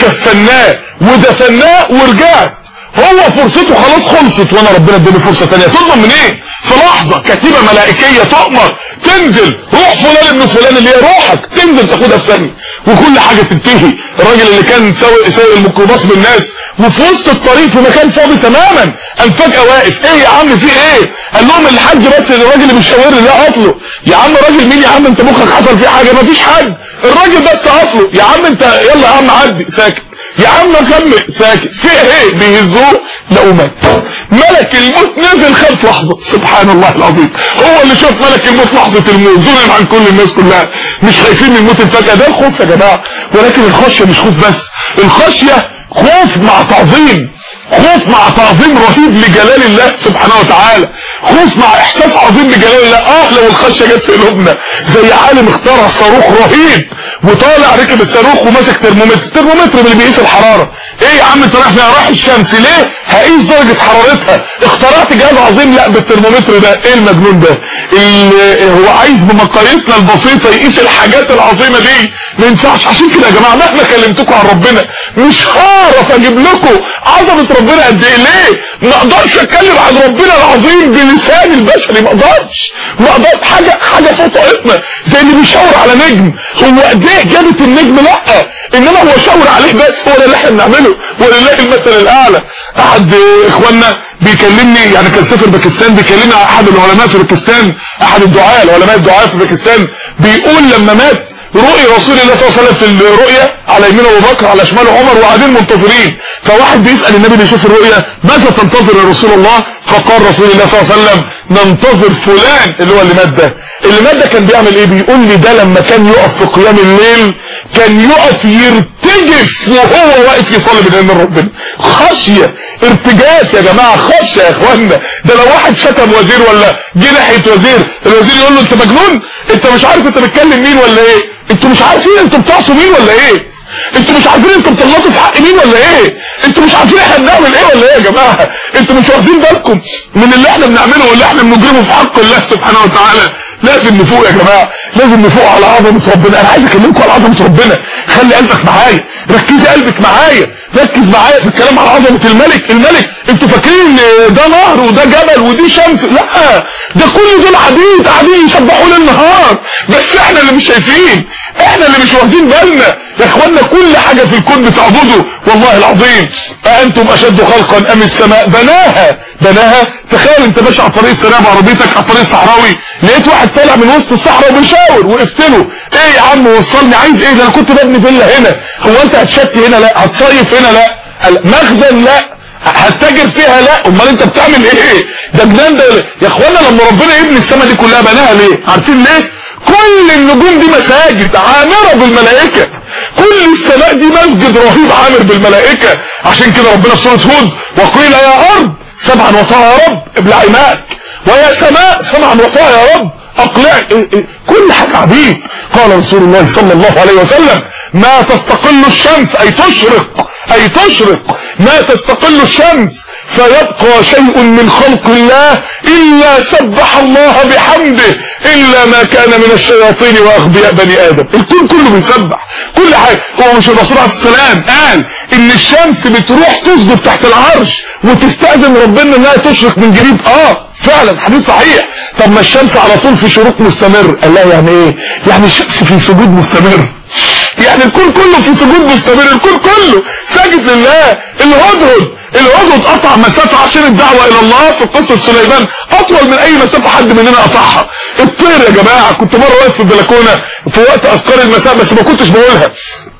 وكفناه ودفناه ورجعت هو فرصته خلاص خلصت وانا ربنا اداني فرصه ثانيه تضمن من ايه في لحظه كتيبه ملائكيه تؤمر تنزل روح فلان ابن فلان اللي هي روحك تنزل تاخدها في ثانيه وكل حاجه تنتهي الراجل اللي كان ساوق سايق الميكروباص بالناس وفي وسط الطريق في مكان فاضي تماما قام فجاه واقف ايه يا عم في ايه قال لهم الحاج بس الراجل اللي بيشاور لي ده اصله يا عم راجل مين يا عم انت مخك حصل فيه حاجه مفيش حاجه الراجل بس اصله يا عم انت يلا يا عم عدي ساكت يا عم كمل ساكت في ايه بيهزوه لقوا مات ملك الموت نزل خلف لحظة سبحان الله العظيم هو اللي شاف ملك الموت لحظة الموت ظلم عن كل الناس كلها مش خايفين من الموت الفجأة ده الخوف يا جماعة ولكن الخشية مش خوف بس الخشية خوف مع تعظيم خوف مع تعظيم رهيب لجلال الله سبحانه وتعالى خوف مع احساس عظيم بجلال الله اه لو الخشيه جت في قلوبنا زي عالم اخترع صاروخ رهيب وطالع ركب الصاروخ وماسك ترمومتر ترمومتر اللي بيقيس الحراره ايه يا عم انت رايح فين رايح الشمس ليه هقيس درجه حرارتها اخترعت جهاز عظيم لا بالترمومتر ده ايه المجنون ده اللي هو عايز بمقاييسنا البسيطه يقيس الحاجات العظيمه دي ما ينفعش عشان كده يا جماعه مهما كلمتكم عن ربنا مش هعرف اجيب لكم عظمه ربنا قد ايه ليه ما اقدرش اتكلم عن ربنا العظيم بلسان البشري ما اقدرش ما اقدرش حاجه حاجه فوق طاقتنا زي اللي بيشاور على نجم هو قد ايه جابت النجم لا انما هو شاور عليه بس هو ده اللي احنا بنعمله ولله المثل الاعلى احد اخواننا بيكلمني يعني كان سافر باكستان بيكلمني عن احد العلماء في باكستان احد الدعاء العلماء الدعاء في باكستان بيقول لما مات رؤي رسول الله صلى الله عليه وسلم في الرؤيا على يمين ابو بكر على شمال عمر وقاعدين منتظرين فواحد بيسال النبي اللي يشوف الرؤيا ماذا تنتظر يا رسول الله فقال رسول الله صلى الله عليه وسلم ننتظر فلان اللي هو اللي مات ده اللي مات ده كان بيعمل ايه بيقول لي ده لما كان يقف في قيام الليل كان يقف يرتجف وهو واقف يصلي بين ربنا خشيه ارتجاف يا جماعه خشيه يا اخوانا ده لو واحد شتم وزير ولا جه ناحيه وزير الوزير يقول له انت مجنون انت مش عارف انت بتكلم مين ولا ايه انتوا مش عارفين انتوا بتعصوا مين ولا ايه انتوا مش عارفين انتوا بتغلطوا في حق مين ولا ايه انتوا مش عارفين احنا بنعمل ايه ولا ايه يا جماعه انتوا مش واخدين بالكم من اللي احنا بنعمله واللي احنا بنجرمه في حق الله سبحانه وتعالى لازم نفوق يا جماعه لازم نفوق على عظمه ربنا انا عايز اكلمكم على عظمه ربنا خلي قلبك معايا ركزي قلبك معايا ركز معايا في الكلام على عظمه الملك الملك انتوا فاكرين ان ده نهر وده جبل ودي شمس لا ده كل دول عبيد قاعدين يسبحوا ليل نهار بس احنا اللي مش شايفين احنا اللي مش واخدين بالنا يا اخوانا كل حاجه في الكون بتعبده والله العظيم أأنتم أشد خلقا أم السماء بناها بناها تخيل انت ماشي على طريق السلام بعربيتك على الطريق الصحراوي لقيت واحد طالع من وسط الصحراء وبيشاور وقفت له ايه يا عم وصلني عايز ايه ده انا كنت ببني فيلا هنا هو انت هتشتي هنا لا هتصيف هنا لا مخزن لا هتتاجر فيها لا امال انت بتعمل ايه ده جنان ده يا اخوانا لما ربنا يبني السماء دي كلها بناها ليه عارفين ليه كل النجوم دي مساجد عامرة بالملائكة كل السماء دي مسجد رهيب عامر بالملائكة عشان كده ربنا في سورة هود وقيل يا ارض سبعا وطاها يا رب ابلعي ماءك ويا سماء سبعا وطاها يا رب اقلعي إيه إيه كل حاجة عبيد قال رسول الله صلى الله عليه وسلم ما تستقل الشمس اي تشرق اي تشرق ما تستقل الشمس فيبقى شيء من خلق الله إلا سبح الله بحمده إلا ما كان من الشياطين وأغبياء بني آدم الكون كله بيسبح كل حاجة هو مش الرسول عليه السلام قال إن الشمس بتروح تسجد تحت العرش وتستأذن ربنا إنها تشرق من جديد آه فعلا حديث صحيح طب ما الشمس على طول في شروق مستمر قال لا يعني ايه يعني الشمس في سجود مستمر يعني الكون كله في سجود مستمر الكون كله ساجد لله الهدهد الهدهد قطع مسافة عشان الدعوة الى الله في قصة سليمان اطول من اي مسافة حد مننا قطعها الطير يا جماعة كنت مرة واقف في البلكونة في وقت اذكار المساء بس ما كنتش بقولها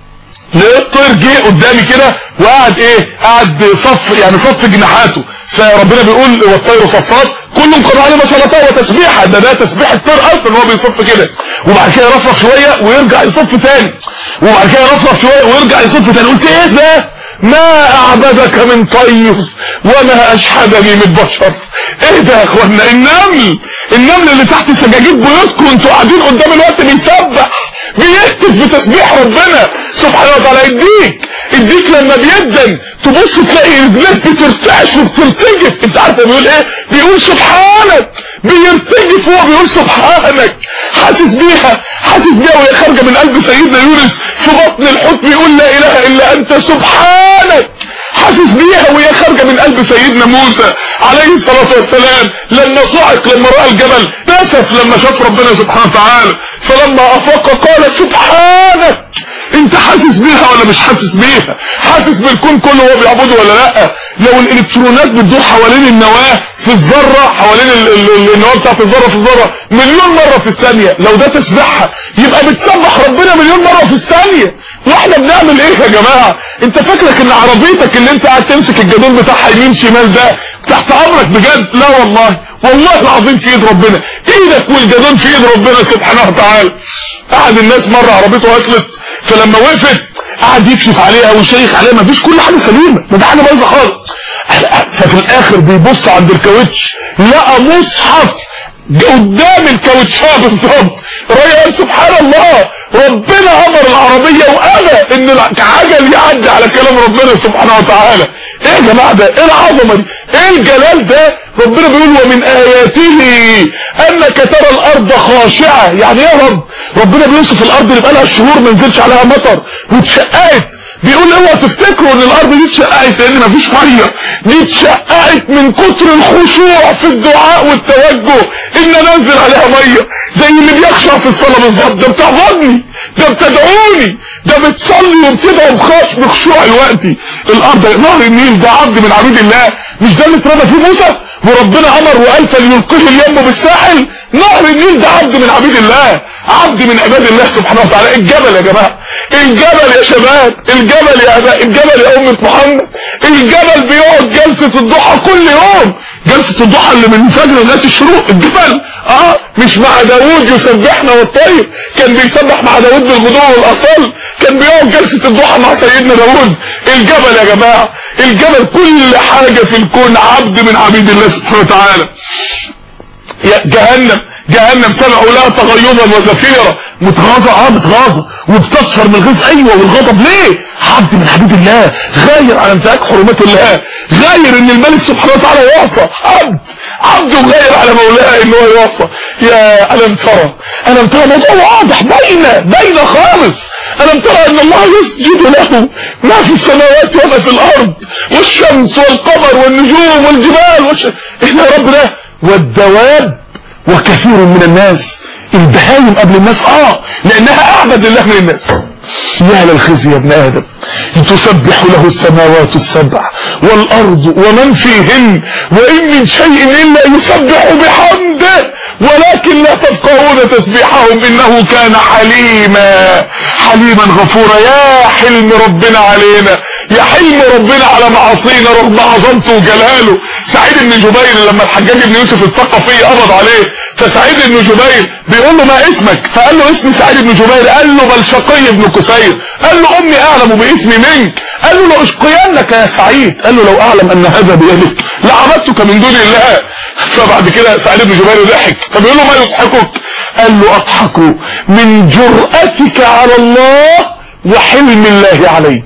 لقيت طير جه قدامي كده وقعد ايه قعد صف يعني صف جناحاته فربنا بيقول والطير صفات كل قد علم صلاته وتسبيحه ده ده تسبيح الطير اصلا هو بيصف كده وبعد كده يرفرف شويه ويرجع يصف تاني وبعد كده يرفرف شويه ويرجع يصف تاني قلت ايه ده ما اعبدك من طير وما اشحدني من بشر ايه ده يا اخوانا النمل النمل اللي تحت سجاجيد بيوتكم انتوا قاعدين قدام الوقت بيسبح بيهتف بتسبيح ربنا سبحانه وتعالى يديك الديك لما بيدن تبص تلاقي رجلك بترتعش وبترتجف انت عارف بيقول ايه بيقول سبحانك بيرتجف وهو بيقول سبحانك حاسس بيها حاسس بيها وهي خارجه من قلب سيدنا يونس في بطن الحوت بيقول لا اله الا انت سبحانك حاسس بيها وهي خارجه من قلب سيدنا موسى عليه الصلاه والسلام لما صعق لما راى الجبل نسف لما شاف ربنا سبحانه وتعالى فلما افاق قال سبحانك انت حاسس بيها ولا مش حاسس بيها حاسس بالكون كله هو بيعبده ولا لا لو الالكترونات بتدور حوالين النواه في الذره حوالين ال- ال- النواه بتاعت الذره في الذره مليون مره في الثانيه لو ده تسبيحها يبقى بتسبح ربنا مليون مره في الثانيه واحنا بنعمل ايه يا جماعه انت فاكرك ان عربيتك اللي انت قاعد تمسك الجدون بتاعها يمين شمال ده تحت امرك بجد لا والله والله العظيم في ايد ربنا ايدك والجدون في ايد ربنا سبحانه وتعالى قعد الناس مره عربيته عطلت فلما وقفت قعد يكشف عليها ويشيخ عليها ما فيش كل حاجه سليمه ما ده حاجه بايظه خالص ففي الاخر بيبص عند الكاوتش لقى مصحف قدام الكاوتشاه بالظبط رايح سبحان الله ربنا امر العربيه وابى ان العجل يعدي على كلام ربنا سبحانه وتعالى ايه يا جماعه ده ايه العظمه دي ايه الجلال ده ربنا بيقول ومن اياته انك ترى الارض خاشعه يعني ايه يا رب ربنا بيوصف الارض اللي بقالها شهور ما نزلش عليها مطر واتشققت بيقول اوعى تفتكروا ان الارض دي اتشققت لان مفيش ميه دي اتشققت من كتر الخشوع في الدعاء والتوجه ان انزل عليها ميه زي اللي بيخشع في الصلاه بالظبط ده بتعبدني ده بتدعوني ده بتصلي وبتدعو بخش بخشوع الوقتي الارض نهر النيل ده عبد من عبيد الله مش ده اللي اترمى فيه موسى وربنا امر وقال فليلقيه اليم بالساحل نهر النيل ده عبد من عبيد الله عبد من عباد الله سبحانه وتعالى الجبل يا جماعه الجبل يا شباب الجبل يا اباء الجبل يا امة محمد الجبل بيقعد جلسة الضحى كل يوم جلسة الضحى اللي من الفجر لغاية الشروق الجبل اه مش مع داوود يسبحنا والطير كان بيسبح مع داوود بالغدو والاصال كان بيقعد جلسة الضحى مع سيدنا داوود الجبل يا جماعة الجبل كل حاجة في الكون عبد من عبيد الله سبحانه وتعالى يا جهنم جهنم سمعوا لها تغيظا وزفيرا متغاظة اه متغاظة وبتصفر من الغيظ ايوه والغضب ليه عبد من عبيد الله غاير على انتهاك حرمات الله غاير ان الملك سبحانه وتعالى يوصى عبد عبد غاير على مولاه ان هو يوصى يا الم ترى الم ترى موضوع واضح باينه باينه خالص ألم ترى أن الله يسجد له ما في السماوات وما في الأرض والشمس والقمر والنجوم والجبال والش... إحنا يا رب ده والدواب وكثير من الناس البهايم قبل الناس اه لانها اعبد لله من الناس يا للخزي يا ابن ادم تسبح له السماوات السبع والارض ومن فيهن وان من شيء الا يسبح بحمده ولكن لا تفقهون تسبيحهم انه كان حليما حليما غفورا يا حلم ربنا علينا يا حلم ربنا على معاصينا رغم عظمته وجلاله سعيد بن جبير لما الحجاج بن يوسف الثقفي قبض عليه فسعيد بن جبير بيقول له ما اسمك فقال له اسمي سعيد بن جبير قال له بل شقي بن كسير قال له امي اعلم باسمي منك قال له لاشقينك يا سعيد قال له لو اعلم ان هذا بيدك لعبدتك من دون الله فبعد كده سعيد بن جبير ضحك فبيقول له ما يضحكك قال له اضحك من جرأتك على الله وحلم الله عليك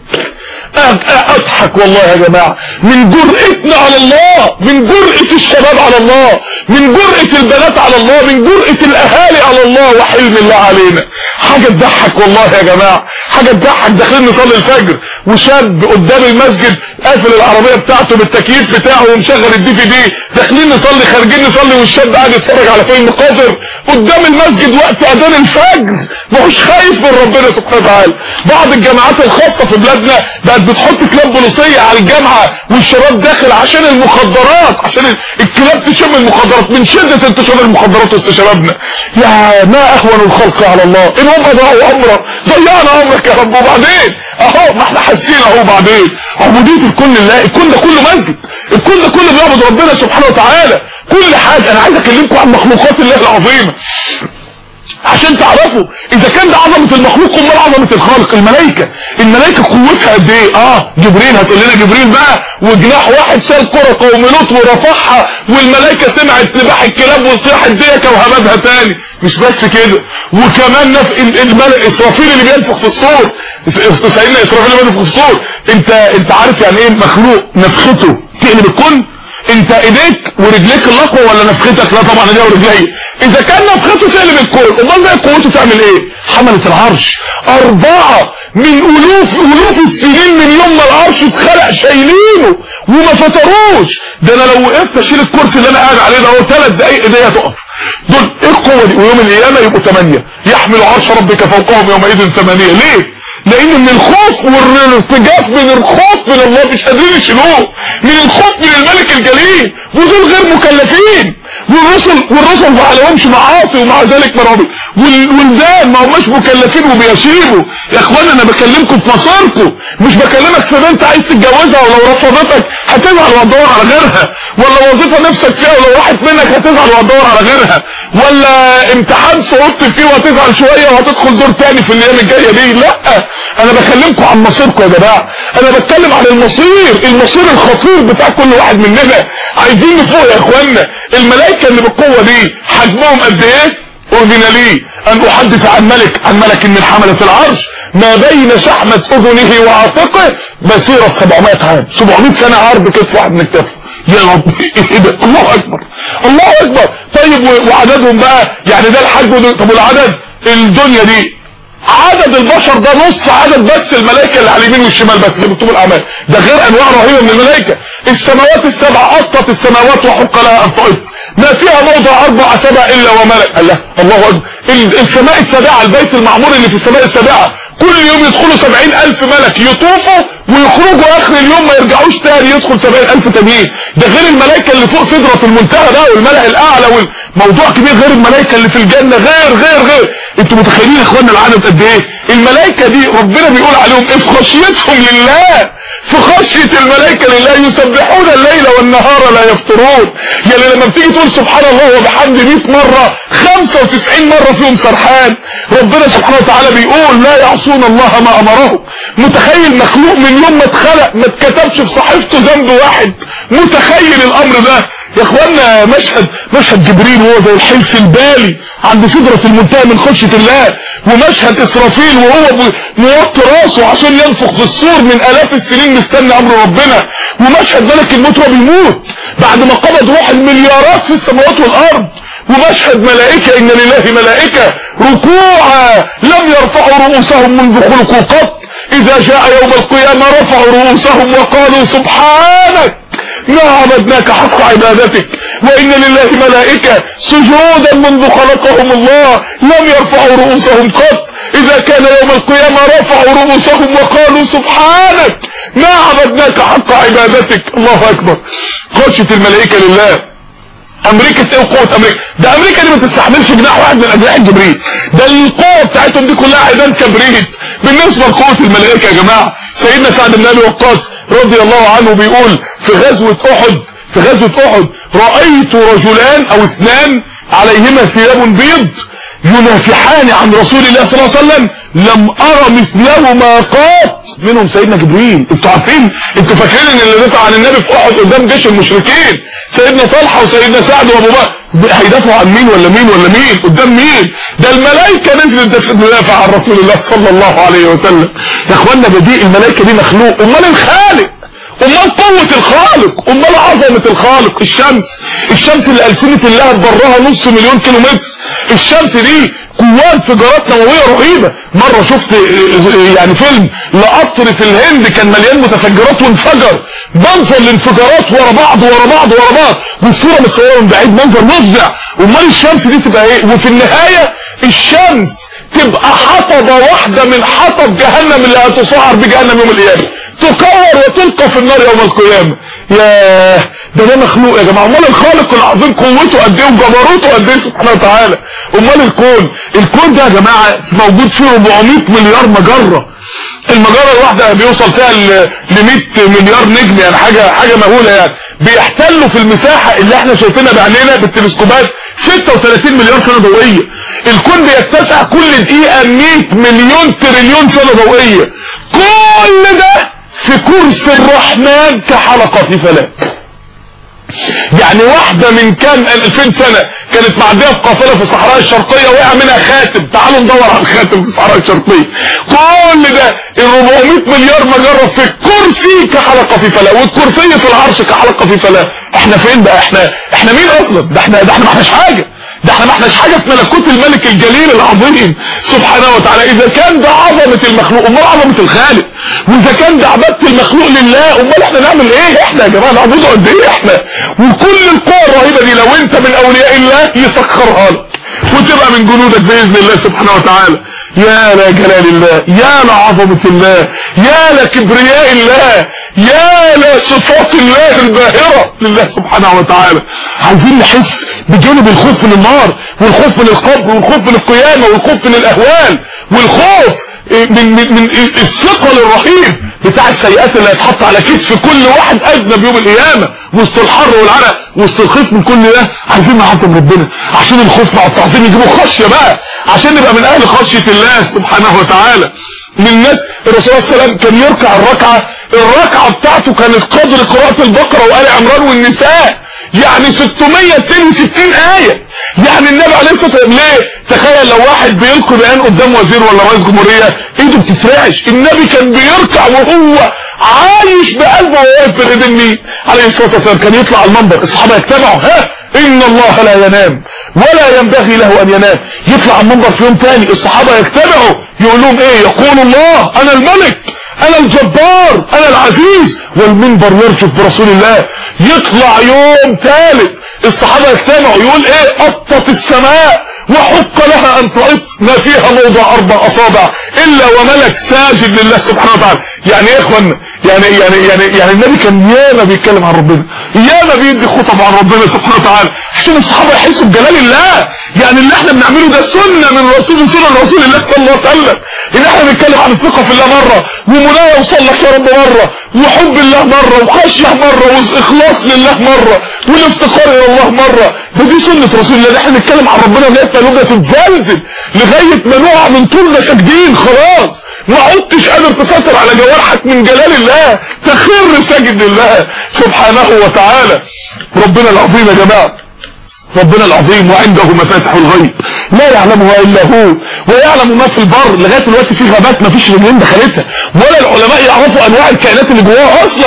اضحك والله يا جماعة من جرأتنا على الله من جرأة الشباب على الله من جرأة البنات على الله من جرأة الاهالي على الله وحلم الله علينا حاجة تضحك والله يا جماعة حاجة تضحك داخلين نصلي الفجر وشاب قدام المسجد قافل العربية بتاعته بالتكييف بتاعه ومشغل الدي في دي داخلين نصلي خارجين نصلي والشاب قاعد يتفرج على فيلم قذر قدام المسجد وقت اذان الفجر ماهوش خايف من ربنا سبحانه وتعالى بعض الجامعات الخاصة في بلادنا بقت بتحط كلاب بوليسية على الجامعة والشباب داخل عشان المخدرات عشان الكلاب تشم المخدرات من شدة انتشار المخدرات وسط شبابنا يا ما اهون الخلق على الله ان هم ضاعوا امره ضيعنا امرك يا رب وبعدين اهو ما احنا حاسين اهو بعدين عبودية الكل لله الكل ده كله مسجد الكل ده كله بيعبد ربنا سبحانه وتعالى كل حاجة انا عايز اكلمكم عن مخلوقات الله العظيمة عشان تعرفوا اذا كان ده عظمة المخلوق امال عظمة الخالق الملائكة الملائكة قوتها قد ايه اه جبريل هتقول لنا جبريل بقى وجناح واحد شال كرة قوم لوط ورفعها والملائكة سمعت نباح الكلاب وصياح الديكة وهبدها تاني مش بس كده وكمان نف... الملك اسرافيل اللي بينفخ في الصور سيدنا اسرافيل اللي بينفخ في الصور انت انت عارف يعني ايه مخلوق نفخته تقلب الكون انت ايديك ورجليك الاقوى ولا نفختك لا طبعا ايديا ورجلي اذا كان نفخته تقلب الكون امال بقى قوته تعمل ايه حملة العرش اربعة من الوف الوف السنين من يوم ما العرش اتخلق شايلينه وما فتروش ده انا لو وقفت اشيل الكرسي اللي انا قاعد عليه ده هو ثلاث دقايق ايديا تقف دول ايه القوه دي ويوم القيامه يبقوا ثمانيه يحمل عرش ربك فوقهم يومئذ ثمانيه ليه لان من الخوف والارتجاف من الخوف من الله مش قادرين يشيلوه من الخوف من الملك الجليل ودول غير مكلفين والرسل والرسل ما عليهمش معاصي ومع ذلك مرابي والولدان ما هماش مكلفين وبيشيبوا يا اخوانا انا بكلمكم في مصيركم مش بكلمك في بنت عايز تتجوزها ولو رفضتك هتزعل وهتدور على غيرها ولا وظيفه نفسك فيها ولو راحت منك هتزعل وهتدور على غيرها ولا امتحان صعدت فيه وهتزعل شويه وهتدخل دور تاني في الايام الجايه دي لا انا بكلمكم عن مصيركم يا جماعه انا بتكلم عن المصير المصير الخطير بتاع كل واحد مننا عايزين نفوق يا اخوانا الملائكه اللي بالقوه دي حجمهم قد ايه اذن لي ان احدث عن ملك عن ملك من حملة العرش ما بين شحمة اذنه وعاتقه مسيرة 700 عام 700 سنة عرض كتف واحد من كتفه يا رب ايه ده الله اكبر الله اكبر طيب وعددهم بقى يعني ده الحج طب والعدد الدنيا دي عدد البشر ده نص عدد بس الملائكه اللي على اليمين والشمال بس اللي بيكتبوا الاعمال ده غير انواع رهيبه من الملائكه السماوات السبع اطت السماوات وحق لها ان تؤط ما فيها موضع اربع سبع الا وملك الله الله اكبر السماء السابعه البيت المعمور اللي في السماء السابعه كل يوم يدخلوا سبعين الف ملك يطوفوا ويخرجوا اخر اليوم ما يرجعوش تاني يدخل سبعين الف تانيين ده غير الملائكة اللي فوق سدرة المنتهى ده والملأ الاعلى والموضوع كبير غير الملائكة اللي في الجنة غير غير غير انتوا متخيلين يا اخوانا العدد قد ايه الملائكة دي ربنا بيقول عليهم ايه في خشيتهم لله في خشية الملائكة لله يسبحون الليل والنهار لا يفطرون يعني لما بتيجي تقول سبحان الله وبحمد 100 مرة 95 مرة فيهم سرحان ربنا سبحانه وتعالى بيقول لا يعصون الله ما امره متخيل مخلوق من يوم ما اتخلق ما اتكتبش في صحيفته ذنب واحد متخيل الامر ده يا اخوانا مشهد مشهد جبريل وهو زي الحلف البالي عند سدرة المنتهى من خشية الله ومشهد اسرافيل وهو موطي راسه عشان ينفخ في الصور من الاف السنين مستني امر ربنا ومشهد ملك الموت وهو بيموت بعد ما قبض روح المليارات في السماوات والارض ومشهد ملائكة ان لله ملائكة ركوعا لم يرفعوا رؤوسهم منذ خلقوا قط اذا جاء يوم القيامة رفعوا رؤوسهم وقالوا سبحانك ما عبدناك حق عبادتك وان لله ملائكة سجودا منذ خلقهم الله لم يرفعوا رؤوسهم قط اذا كان يوم القيامة رفعوا رؤوسهم وقالوا سبحانك ما عبدناك حق عبادتك الله اكبر خشية الملائكة لله امريكا ايه قوة امريكا ده امريكا دي ما تستحملش جناح واحد من اجنحة جبريل ده القوة بتاعتهم دي كلها عيدان كبريت بالنسبة لقوة الملائكة يا جماعة سيدنا سعد بن ابي وقاص رضي الله عنه بيقول في غزوة احد في غزوة احد رأيت رجلان او اثنان عليهما ثياب بيض ينافحان عن رسول الله صلى الله عليه وسلم لم ارى مثلهما قط منهم سيدنا جبريل انتوا عارفين انتوا فاكرين ان اللي دفع عن النبي في احد قدام جيش المشركين سيدنا طلحه وسيدنا سعد وابو بكر هيدافعوا عن مين ولا مين ولا مين قدام مين ده الملائكه نزلت تدافع عن رسول الله صلى الله عليه وسلم يا اخوانا بديء الملائكه دي مخلوق امال الخالق امال قوة الخالق امال عظمة الخالق الشمس الشمس اللي ألسنة الله برها نص مليون كيلو متر الشمس دي قوة انفجارات نووية رهيبة مرة شفت يعني فيلم لقطر في الهند كان مليان متفجرات وانفجر منظر الانفجارات ورا بعض ورا بعض ورا بعض والصورة متصورة من بعيد منظر مفزع امال الشمس دي تبقى ايه وفي النهاية الشمس تبقى حطبة واحدة من حطب جهنم اللي هتصعر بجهنم يوم القيامة تكور وتلقى في النار يوم القيامة ياه ده ده مخلوق يا جماعة امال الخالق العظيم قوته قد ايه وجبروته قد ايه سبحانه وتعالى امال الكون الكون ده يا جماعة موجود فيه 400 مليار مجرة المجرة الواحدة بيوصل فيها ل 100 مليار نجم يعني حاجة حاجة مهولة يعني بيحتلوا في المساحة اللي احنا شايفينها بعينينا بالتلسكوبات 36 مليار سنة ضوئية الكون بيتسع كل دقيقة 100 مليون تريليون سنة ضوئية كل ده في كرسي الرحمن كحلقة في فلك يعني واحدة من كام 2000 سنة كانت معدية في قافلة في الصحراء الشرقية وقع منها خاتم تعالوا ندور على الخاتم في الصحراء الشرقية كل ده ال 400 مليار مجرة في الكرسي كحلقة في فلاة والكرسي في العرش كحلقة في فلاة احنا فين بقى احنا احنا مين اصلا ده احنا ده احنا ما احناش حاجة ده احنا ما احناش حاجة في ملكوت الملك الجليل العظيم سبحانه وتعالى اذا كان ده عظمة المخلوق امال عظمة الخالق واذا كان ده عبادة المخلوق لله امال احنا نعمل ايه احنا يا جماعة نعبده قد ايه احنا وكل القوى الرهيبة دي لو انت من اولياء الله يسخرها لك وتبقى من جنودك باذن الله سبحانه وتعالى يا لجلال الله يا لعظمة الله يا لكبرياء الله يا لصفات الله الباهرة لله سبحانه وتعالى عايزين نحس بجانب الخوف من النار والخوف من القبر والخوف من القيامة والخوف من الاهوال والخوف من, من, من الثقل الرهيب بتاع السيئات اللي هيتحط على كتف كل واحد اذنب يوم القيامة وسط الحر والعرق وسط الخوف من كل ده عايزين نعظم ربنا عشان الخوف مع التعظيم يجيبوا خشية بقى عشان نبقى من اهل خشية الله سبحانه وتعالى من الناس الرسول صلى الله عليه وسلم كان يركع الركعة الركعة بتاعته كانت قدر قراءة البقرة وآل عمران والنساء يعني 662 آية يعني النبي عليه الصلاة والسلام ليه تخيل لو واحد بيلقي بيان قدام وزير ولا رئيس جمهورية ايده بتترعش النبي كان بيركع وهو عايش بقلبه وهو واقف بين ايدين مين عليه الصلاة والسلام كان يطلع على المنبر الصحابة يتبعوا ها ان الله لا ينام ولا ينبغي له ان ينام يطلع على المنبر في يوم تاني الصحابة يجتمعوا يقول لهم ايه يقول الله انا الملك انا الجبار انا العزيز والمنبر يرجف برسول الله يطلع يوم ثالث الصحابة يجتمعوا يقول ايه قطت السماء وحق لها ان تعط ما فيها موضع اربع اصابع الا وملك ساجد لله سبحانه وتعالى يعني ايه يا اخوانا يعني يعني يعني يعني النبي كان ياما بيتكلم عن ربنا ياما بيدي خطب عن ربنا سبحانه وتعالى عشان الصحابه يحسوا بجلال الله يعني اللي احنا بنعمله ده سنه من رسول سنه رسول الله صلى الله عليه وسلم ان احنا بنتكلم عن الثقه في الله مره ومنايا يوصل لك يا رب مره وحب الله مره وخشيه مره واخلاص لله مره والافتقار الى الله مره ده دي سنه رسول الله احنا بنتكلم عن ربنا لغايه ما لغه تتزلزل لغايه ما نقع من طولنا ساجدين خلاص ما عدتش قادر تسيطر على جوارحك من جلال الله تخر ساجد لله سبحانه وتعالى ربنا العظيم يا جماعه ربنا العظيم وعنده مفاتح الغيب لا يعلمها الا هو ويعلم ما في البر لغايه دلوقتي في غابات ما فيش رجلين دخلتها ولا العلماء يعرفوا انواع الكائنات اللي جواها اصلا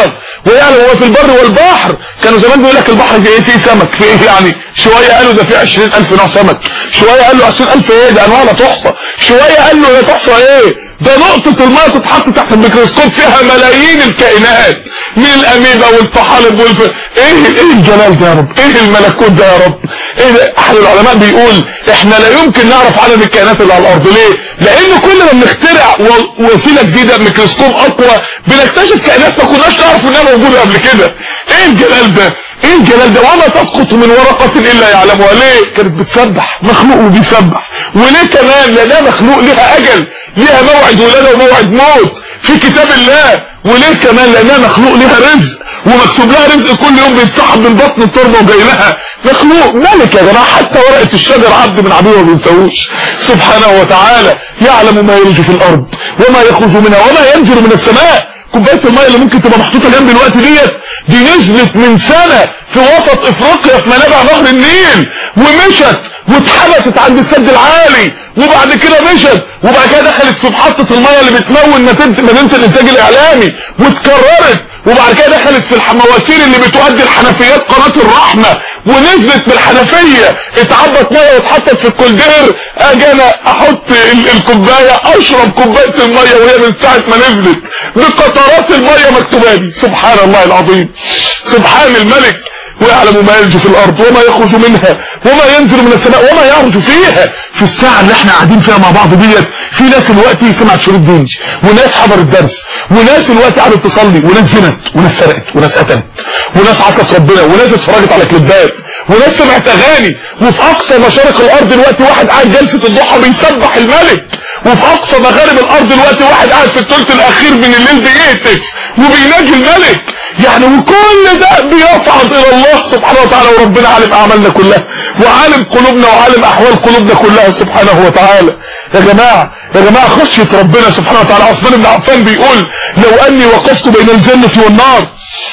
ويعلم هو في البر والبحر كانوا زمان بيقول لك البحر فيه ايه فيه سمك فيه ايه يعني شويه قالوا ده فيه 20000 نوع سمك شويه قالوا 20000 ايه ده انواع لا تحصى شويه قالوا لا تحصى ايه ده نقطة الماء تتحط تحت الميكروسكوب فيها ملايين الكائنات من الاميبا والطحالب والف... ايه ايه الجلال ده يا رب ايه الملكوت ده يا رب ايه ده احد العلماء بيقول احنا لا يمكن نعرف عدد الكائنات اللي على الارض ليه لان كل ما بنخترع و- وسيله جديده ميكروسكوب اقوى بنكتشف كائنات ما كناش نعرف انها موجوده قبل كده ايه الجلال ده ايه الجلال ده وما تسقط من ورقة الا يعلمها ليه كانت بتسبح مخلوق وبيسبح وليه كمان لانها مخلوق ليها اجل ليها موعد ولاده وموعد موت في كتاب الله وليه كمان لانها مخلوق ليها رزق ومكتوب لها رزق كل يوم بيتسحب من بطن التربه وجاي لها مخلوق ملك يا جماعه حتى ورقه الشجر عبد من عبيده ما بينساهوش سبحانه وتعالى يعلم ما يلج في الارض وما يخرج منها وما ينزل من السماء كوبايه الميه اللي ممكن تبقى محطوطه جنب الوقت ديت دي نزلت من سنه في وسط افريقيا في منابع نهر النيل ومشت واتحبست عند السد العالي وبعد كده مشت وبعد كده دخلت في محطه الميه اللي بتمون مدينه مدينه الانتاج الاعلامي واتكررت وبعد كده دخلت في المواسير اللي بتؤدي الحنفيات قناه الرحمه ونزلت بالحنفيه اتعبت ميه واتحطت في الكولدير اجي انا احط ال- الكوبايه اشرب كوبايه الميه وهي من ساعه ما نزلت بقطرات الميه مكتوبه لي سبحان الله العظيم سبحان الملك ويعلم ما يلج في الارض وما يخرج منها وما ينزل من السماء وما يعرج فيها في الساعه اللي احنا قاعدين فيها مع بعض ديت في ناس دلوقتي سمعت شريط دينج وناس حضرت درس وناس دلوقتي قعدت تصلي وناس زنت وناس سرقت وناس قتلت وناس عصت ربنا وناس اتفرجت على كليبات وناس سمعت اغاني وفي اقصى مشارق الارض دلوقتي واحد قاعد جلسه الضحى بيسبح الملك وفي اقصى مغارب الارض دلوقتي واحد قاعد في الثلث الاخير من الليل بيهتف وبيناجي الملك يعني وكل ده بيصعد الى الله سبحانه وتعالى وربنا عالم اعمالنا كلها وعالم قلوبنا وعالم احوال قلوبنا كلها سبحانه وتعالى يا جماعه يا جماعه خشيه ربنا سبحانه وتعالى عثمان بن عفان بيقول لو اني وقفت بين الجنه والنار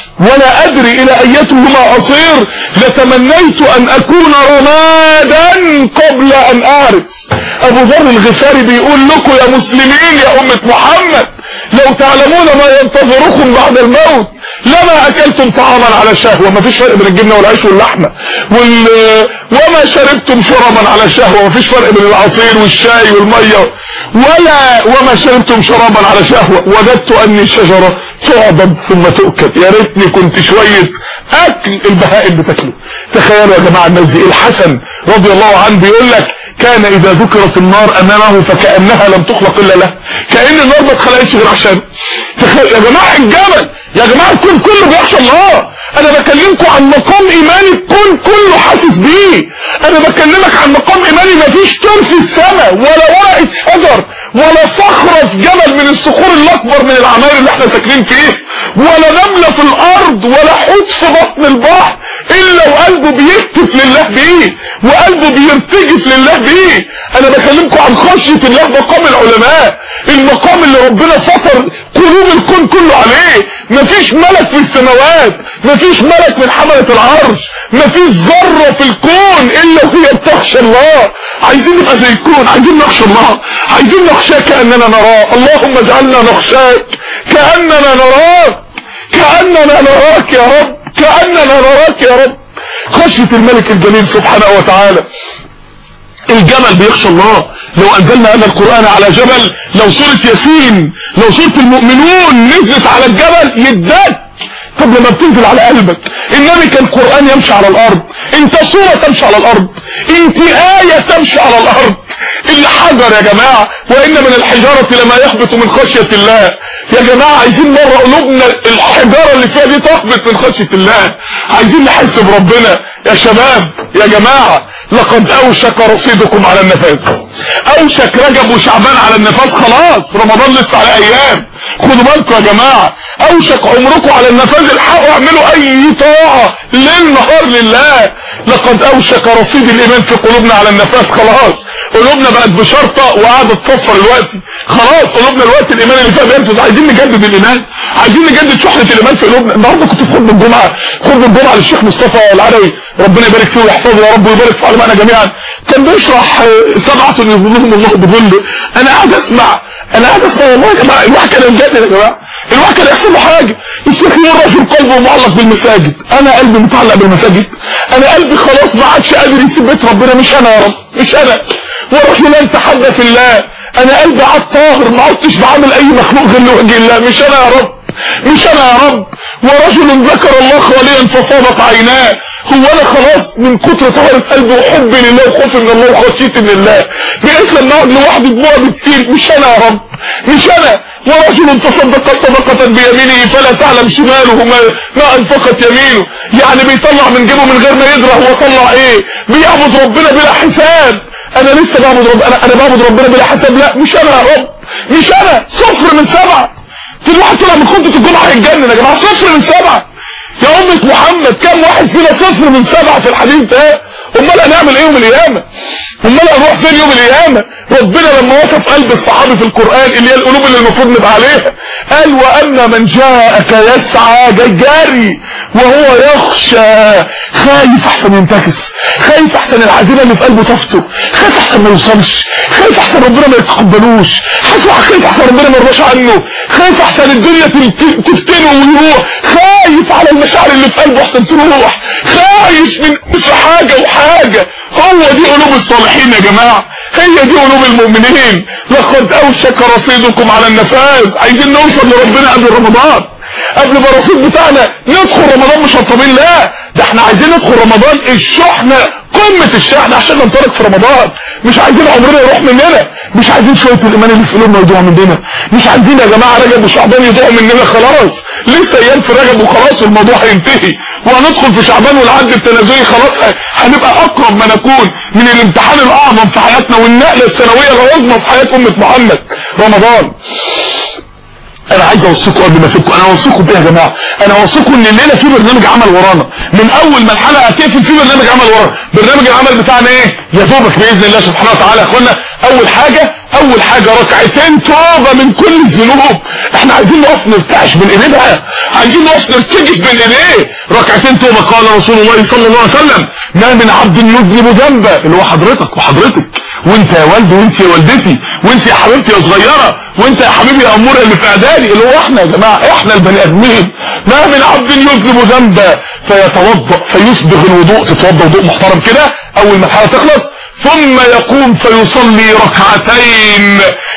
ولا ادري الى ايتهما اصير لتمنيت ان اكون رمادا قبل ان اعرف ابو ذر الغفاري بيقول لكم يا مسلمين يا امة محمد لو تعلمون ما ينتظركم بعد الموت لما اكلتم طعاما على شهوة ما فيش فرق بين الجبنة والعيش واللحمة وال... وما شربتم شرابا على شهوة ما فيش فرق بين العصير والشاي والمية ولا وما شربتم شرابا على شهوة وجدت اني الشجرة تعضب ثم تؤكل يا ريتني كنت شوية اكل البهائم بتاكله تخيلوا يا جماعة الناس دي الحسن رضي الله عنه بيقول لك كان اذا ذكرت النار امامه فكأنها لم تخلق الا له كأن النار ما اتخلقتش غير عشان تخيل يا جماعة الجبل يا جماعة الكون كله بيخشى الله انا بكلمكم عن مقام ايماني الكون كله حاسس بيه انا بكلمك عن مقام ايماني مفيش طير في السماء ولا ورقة شجر ولا صخرة في جبل من الصخور الاكبر من العماير اللي احنا ساكنين فيه ولا نملة في الارض ولا حوت في بطن البحر الا وقلبه بيهتف لله بيه وقلبه بيرتجف لله بيه انا بكلمكم عن خشية الله مقام العلماء المقام اللي ربنا فطر قلوب الكون كله عليه مفيش ملك في السماوات مفيش ملك من حملة العرش مفيش ذرة في الكون الا وهي بتخشى الله عايزين نبقى زي الكون عايزين نخشى الله عايزين نخشاه كأننا نراه اللهم اجعلنا نخشاك كأننا نراك كأننا نراك يا رب كأننا نراك يا رب خشية الملك الجليل سبحانه وتعالى الجمل بيخشى الله لو انزلنا هذا القرآن على جبل لو سورة ياسين لو سورة المؤمنون نزلت على الجبل يدك طب لما بتنزل على قلبك النبي كان قرآن يمشي على الارض انت صورة تمشي على الارض انت آية تمشي على الارض الحجر يا جماعة وان من الحجارة لما يهبط من خشية الله يا جماعة عايزين مرة قلوبنا الحجارة اللي فيها دي تهبط من خشية الله عايزين نحس بربنا يا شباب يا جماعة لقد اوشك رصيدكم على النفاذ اوشك رجب وشعبان على النفاذ خلاص رمضان لسه على ايام خدوا بالكم يا جماعة اوشك عمركم على النفاذ الحقوا اعملوا اي طاعة ليل نهار لله لقد اوشك رصيد الايمان في قلوبنا على النفاذ خلاص قلوبنا بقت بشرطة وقاعدة تصفر الوقت خلاص قلوبنا الوقت الايمان اللي فيها بينفذ عايزين نجدد الايمان عايزين نجدد شحنة الايمان في قلوبنا النهارده كنت في خطبة الجمعة خطبة الجمعة للشيخ مصطفى العلوي ربنا يبارك فيه ويحفظه يا رب ويبارك في علمائنا جميعا كان بيشرح سبعة يظلهم الله بظل انا قاعد اسمع انا قاعد اسمع والله يا جماعه الواحد كان يتجنن يا جماعه الواحد كان يحصل له حاجه الشيخ يرى في قلبه معلق بالمساجد انا قلبي متعلق بالمساجد انا قلبي خلاص ما عادش قادر يسيب بيت ربنا مش انا يا رب مش انا ورجلان تحدى في الله انا قلبي عاد طاهر ما عدتش بعمل اي مخلوق غير لوجه الله مش انا يا رب مش انا يا رب ورجل ذكر الله خاليا فصابت عيناه هو انا خلاص من كتر طهارة قلبي وحبي لله وخوفي من الله وخشيتي من الله بقيت لما اقعد لوحدي دموع بتسيل مش انا يا رب مش انا ورجل تصدق صدقة بيمينه فلا تعلم شماله ما, ما انفقت يمينه يعني بيطلع من جيبه من غير ما يدرى هو طلع ايه بيعبد ربنا بلا حساب انا لسه بعبد ربنا انا, أنا بعبد ربنا بلا حساب لا مش انا يا رب مش انا صفر من سبعة في واحد طلع من خطة الجمعة هيتجنن يا جماعة صفر من سبعة يا أمة محمد كم واحد فينا صفر من سبعة في الحديث ده امال هنعمل ايه يوم القيامة امال هنروح فين يوم القيامة ربنا لما وصف قلب الصحابي في القرآن اللي هي القلوب اللي المفروض نبقى عليها قال واما من جاءك يسعى جاي جاري وهو يخشى خايف احسن ينتكس خايف احسن العزيمة اللي في قلبه تفته خايف احسن ما يوصلش خايف احسن ربنا ما يتقبلوش خايف احسن ربنا ما يرضاش عنه خايف احسن الدنيا تفتنه ويروح خايف على المشاعر اللي في قلبه احسن تروح خايف من مش حاجة وحاجة هو دي قلوب الصالحين يا جماعة هي دي قلوب المؤمنين لقد اوشك رصيدكم على النفاذ عايزين نوصل لربنا قبل رمضان قبل ما الرصيد بتاعنا ندخل رمضان مش هطمين لا ده احنا عايزين ندخل رمضان الشحنة قمة الشحنة عشان ننطلق في رمضان مش عايزين عمرنا يروح مننا مش عايزين شوية الايمان اللي في قلوبنا يضيعوا مننا مش عايزين يا جماعة رجب وشعبان يضيعوا مننا خلاص لسه ايام في رجب وخلاص والموضوع هينتهي وهندخل في شعبان والعد التنازلي خلاص هنبقى اقرب ما نكون من الامتحان الاعظم في حياتنا والنقلة السنوية العظمى في حياة امة محمد رمضان انا عايز اوصيكم قبل ما افكوا انا اوصيكم بيه يا جماعه انا اوصيكم ان الليله في برنامج عمل ورانا من اول ما الحلقه هتقفل في برنامج عمل ورانا برنامج العمل بتاعنا ايه يا دوبك باذن الله سبحانه وتعالى يا اخوانا اول حاجه اول حاجه ركعتين توبه من كل الذنوب احنا عايزين نقف نرتعش بين ايديه بقى عايزين نقف نرتجف بين ايديه ركعتين توبه قال رسول الله صلى الله عليه وسلم ما من عبد يذنب ذنبا اللي هو حضرتك وحضرتك وانت يا والدي وانت يا والدتي وانت يا حبيبتي يا صغيره وانت يا حبيبي يا اموره اللي في اعدادي اللي هو احنا يا جماعه احنا البني ادمين ما من عبد يذنب ذنبا فيتوضا فيسبغ الوضوء تتوضا وضوء محترم كده اول ما الحاله تخلص ثم يقوم فيصلي ركعتين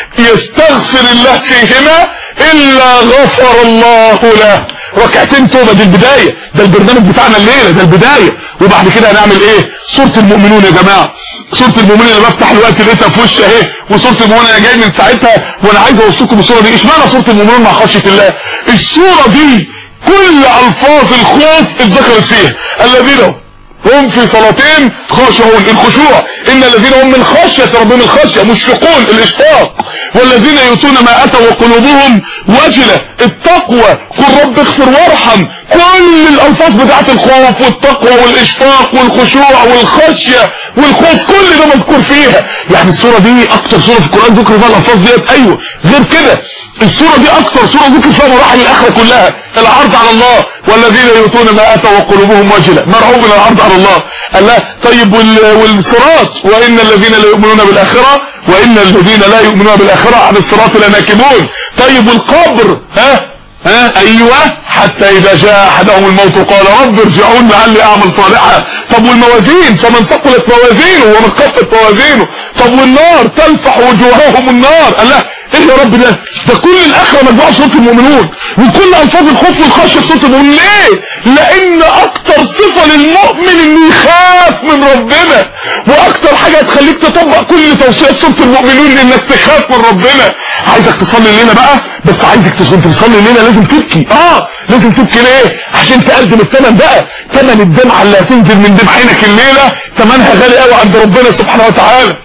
يستغفر الله فيهما الا غفر الله له ركعتين توبه دي البدايه ده البرنامج بتاعنا الليله ده البدايه وبعد كده هنعمل ايه سوره المؤمنون يا جماعه سوره المؤمنين اللي بفتح الوقت لقيتها في وشي اهي وسوره المؤمنون انا جاي من ساعتها وانا عايز اوصيكم بالسوره دي اشمعنى سوره المؤمنون مع خشيه الله السوره دي كل الفاظ الخوف اتذكرت فيها الذين هم في صلاتهم خاشعون الخشوع ان الذين هم من خشية ربهم الخشية مشفقون الاشفاق والذين يؤتون ما اتوا وقلوبهم وجلة التقوى قل رب اغفر وارحم كل الالفاظ بتاعت الخوف والتقوى والاشفاق والخشوع والخشية والخوف كل ده مذكور فيها يعني السورة دي اكتر سورة في القرآن ذكر فيها الالفاظ ديت ايوه غير كده السورة دي اكتر سورة ذكر فيها مراحل الاخرة كلها العرض على الله والذين يؤتون ما اتوا وقلوبهم وجلة مرعوب من العرض على الله قال لا طيب والصراط وان الذين لا يؤمنون بالاخرة وان الذين لا يؤمنون بالاخرة عن الصراط لناكبون طيب والقبر ها ها ايوه حتى اذا جاء احدهم الموت قال رب ارجعون لعلي اعمل صالحا طب والموازين فمن ثقلت موازينه ومن خفت موازينه طب والنار تلفح وجوههم النار قال لا ايه يا رب ده ده كل الاخره مجموعه صوت المؤمنون وكل الفاظ الخوف والخشيه صوت المؤمنون ليه لان اكتر صفه للمؤمن انه يخاف من ربنا واكتر حاجه هتخليك تطبق كل توصيات صوت المؤمنون انك تخاف من ربنا عايزك تصلي الليله بقى بس عايزك تصلي الليله لازم تبكي اه لازم تبكي ليه عشان تقدم الثمن بقى ثمن الدمعه اللي هتنزل من دمع عينك الليله ثمنها غالي قوي عند ربنا سبحانه وتعالى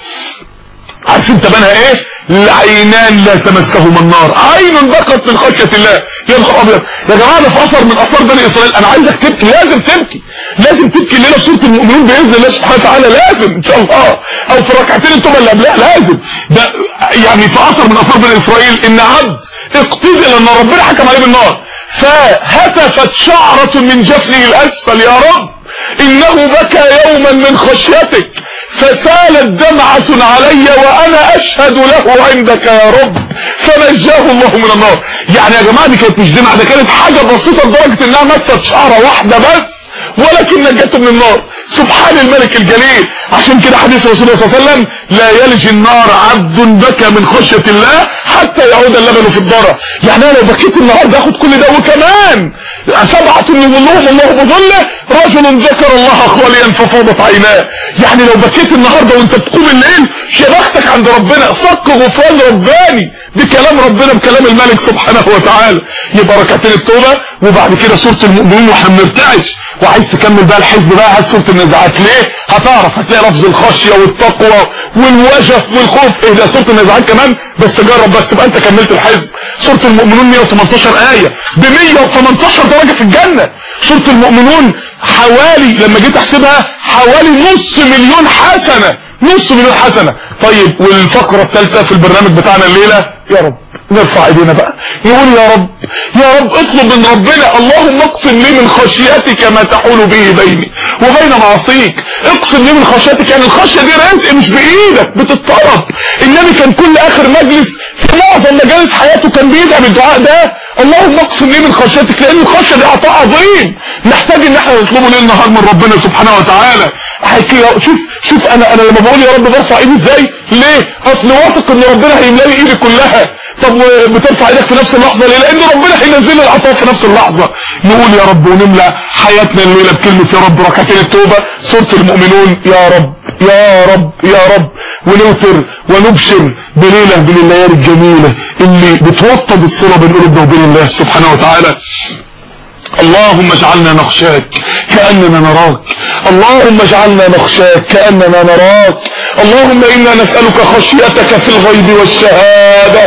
عارفين ثمنها ايه العينان لا تمسهما النار عين بقت من خشية الله يا نهار ابيض يا جماعه ده في اثر من اثار بني اسرائيل انا عايزك تبكي لازم تبكي لازم تبكي الليله سوره المؤمنين باذن الله سبحانه وتعالى لازم ان شاء الله او في ركعتين التوبه اللي قبلها لازم ده يعني في اثر من اثار بني اسرائيل ان عبد اقتدل ان ربنا حكم عليه بالنار فهتفت شعرة من جفنه الاسفل يا رب انه بكى يوما من خشيتك فسالت دمعة علي وانا اشهد له عندك يا رب فنجاه الله من النار يعني يا جماعة دي كانت مش دمعة ده كانت حاجة بسيطة لدرجة انها مست شعرة واحدة بس ولكن نجته من النار سبحان الملك الجليل عشان كده حديث رسول الله صلى الله عليه وسلم لا يلج النار عبد بكى من خشية الله حتى يعود اللبن في الضرع يعني انا لو بكيت النهارده اخد كل ده وكمان سبعة يظلهم الله بظله رجل ذكر الله خاليا ففاضت عيناه يعني لو بكيت النهارده وانت بتقوم الليل شبختك عند ربنا صك غفران رباني بكلام ربنا بكلام الملك سبحانه وتعالى يبقى ركعتين التوبة وبعد كده سورة المؤمنين واحنا بنرتعش وعايز تكمل بقى الحزب بقى هات سورة النزاعات ليه هتعرف هتلاقي لفظ الخشية والتقوى والوجف والخوف ايه ده سورة النزاعات كمان بس جرب بس تبقى انت كملت الحزب سورة المؤمنون 118 آية ب 118 درجة في الجنة سورة المؤمنون حوالي لما جيت احسبها حوالي نص مليون حسنة نص مليون حسنة طيب والفقرة الثالثة في البرنامج بتاعنا الليلة يا رب نرفع ايدينا بقى يقول يا رب يا رب اطلب من ربنا اللهم اقسم لي من خشيتك ما تحول به بيني وبين معصيك اقسم لي من خشيتك يعني الخشيه دي رزق مش بايدك بتتطلب النبي كان كل اخر مجلس في معظم مجالس حياته كان بيدعي بالدعاء ده اللهم اقسم لي من خشيتك لان الخشيه دي عطاء عظيم محتاج ان احنا نطلبه ليل نهار من ربنا سبحانه وتعالى شوف شوف انا انا لما بقول يا رب برفع ايدي ازاي ليه اصل واثق ان ربنا هيملى لي ايدي كلها طب بترفع ايدك في نفس اللحظه ليه لان ربنا هينزل لي العطاء في نفس اللحظه نقول يا رب ونملى حياتنا الليله بكلمه يا رب ركعتين التوبه سوره المؤمنون يا رب يا رب يا رب ونوتر ونبشر بليله من الليالي الجميله اللي بتوطد الصله بين قلوبنا وبين الله سبحانه وتعالى اللهم اجعلنا نخشاك كأننا نراك اللهم اجعلنا نخشاك كأننا نراك اللهم إنا نسألك خشيتك في الغيب والشهادة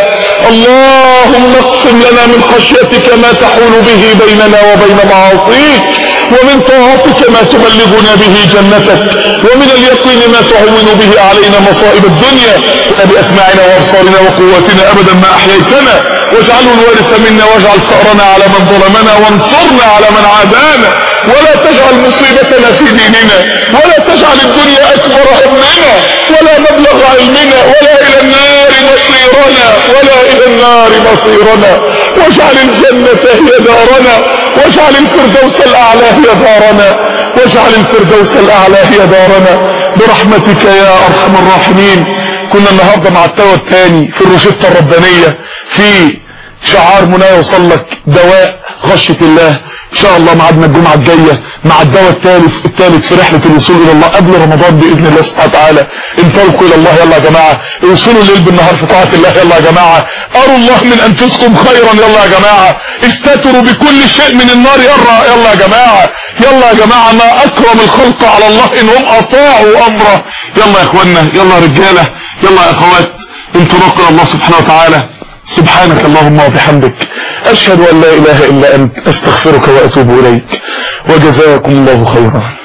اللهم اقسم لنا من خشيتك ما تحول به بيننا وبين معاصيك ومن طاعتك ما تبلغنا به جنتك ومن اليقين ما تهون به علينا مصائب الدنيا بأسماعنا وأبصارنا وقواتنا أبدا ما أحييتنا واجعله الوارث منا واجعل ثأرنا على من ظلمنا وانصرنا على من عادانا ولا تجعل مصيبتنا في ديننا ولا تجعل الدنيا أكبر همنا ولا مبلغ علمنا ولا إلى النار مصيرنا ولا إلى النار مصيرنا واجعل الجنة هي دارنا واجعل الفردوس الأعلى هي دارنا واجعل الفردوس الأعلى هي دارنا برحمتك يا أرحم الراحمين كنا النهاردة مع التوى الثاني في الروشتة الربانية في شعار منى يوصل لك دواء خشية الله ان شاء الله معادنا الجمعة الجاية مع الدواء الثالث الثالث في رحلة الوصول الى الله قبل رمضان باذن الله سبحانه وتعالى انطلقوا الى الله يلا يا جماعة اوصلوا الليل بالنهار في طاعة الله يلا يا جماعة اروا الله من انفسكم خيرا يلا يا جماعة استتروا بكل شيء من النار يلا يلا يا جماعة يلا يا جماعة ما اكرم الخلق على الله انهم اطاعوا امره يلا يا اخوانا يلا يا رجالة يلا يا اخوات انطلقوا الى الله سبحانه وتعالى سبحانك اللهم وبحمدك أشهد أن لا إله إلا أنت أستغفرك وأتوب إليك وجزاكم الله خيرا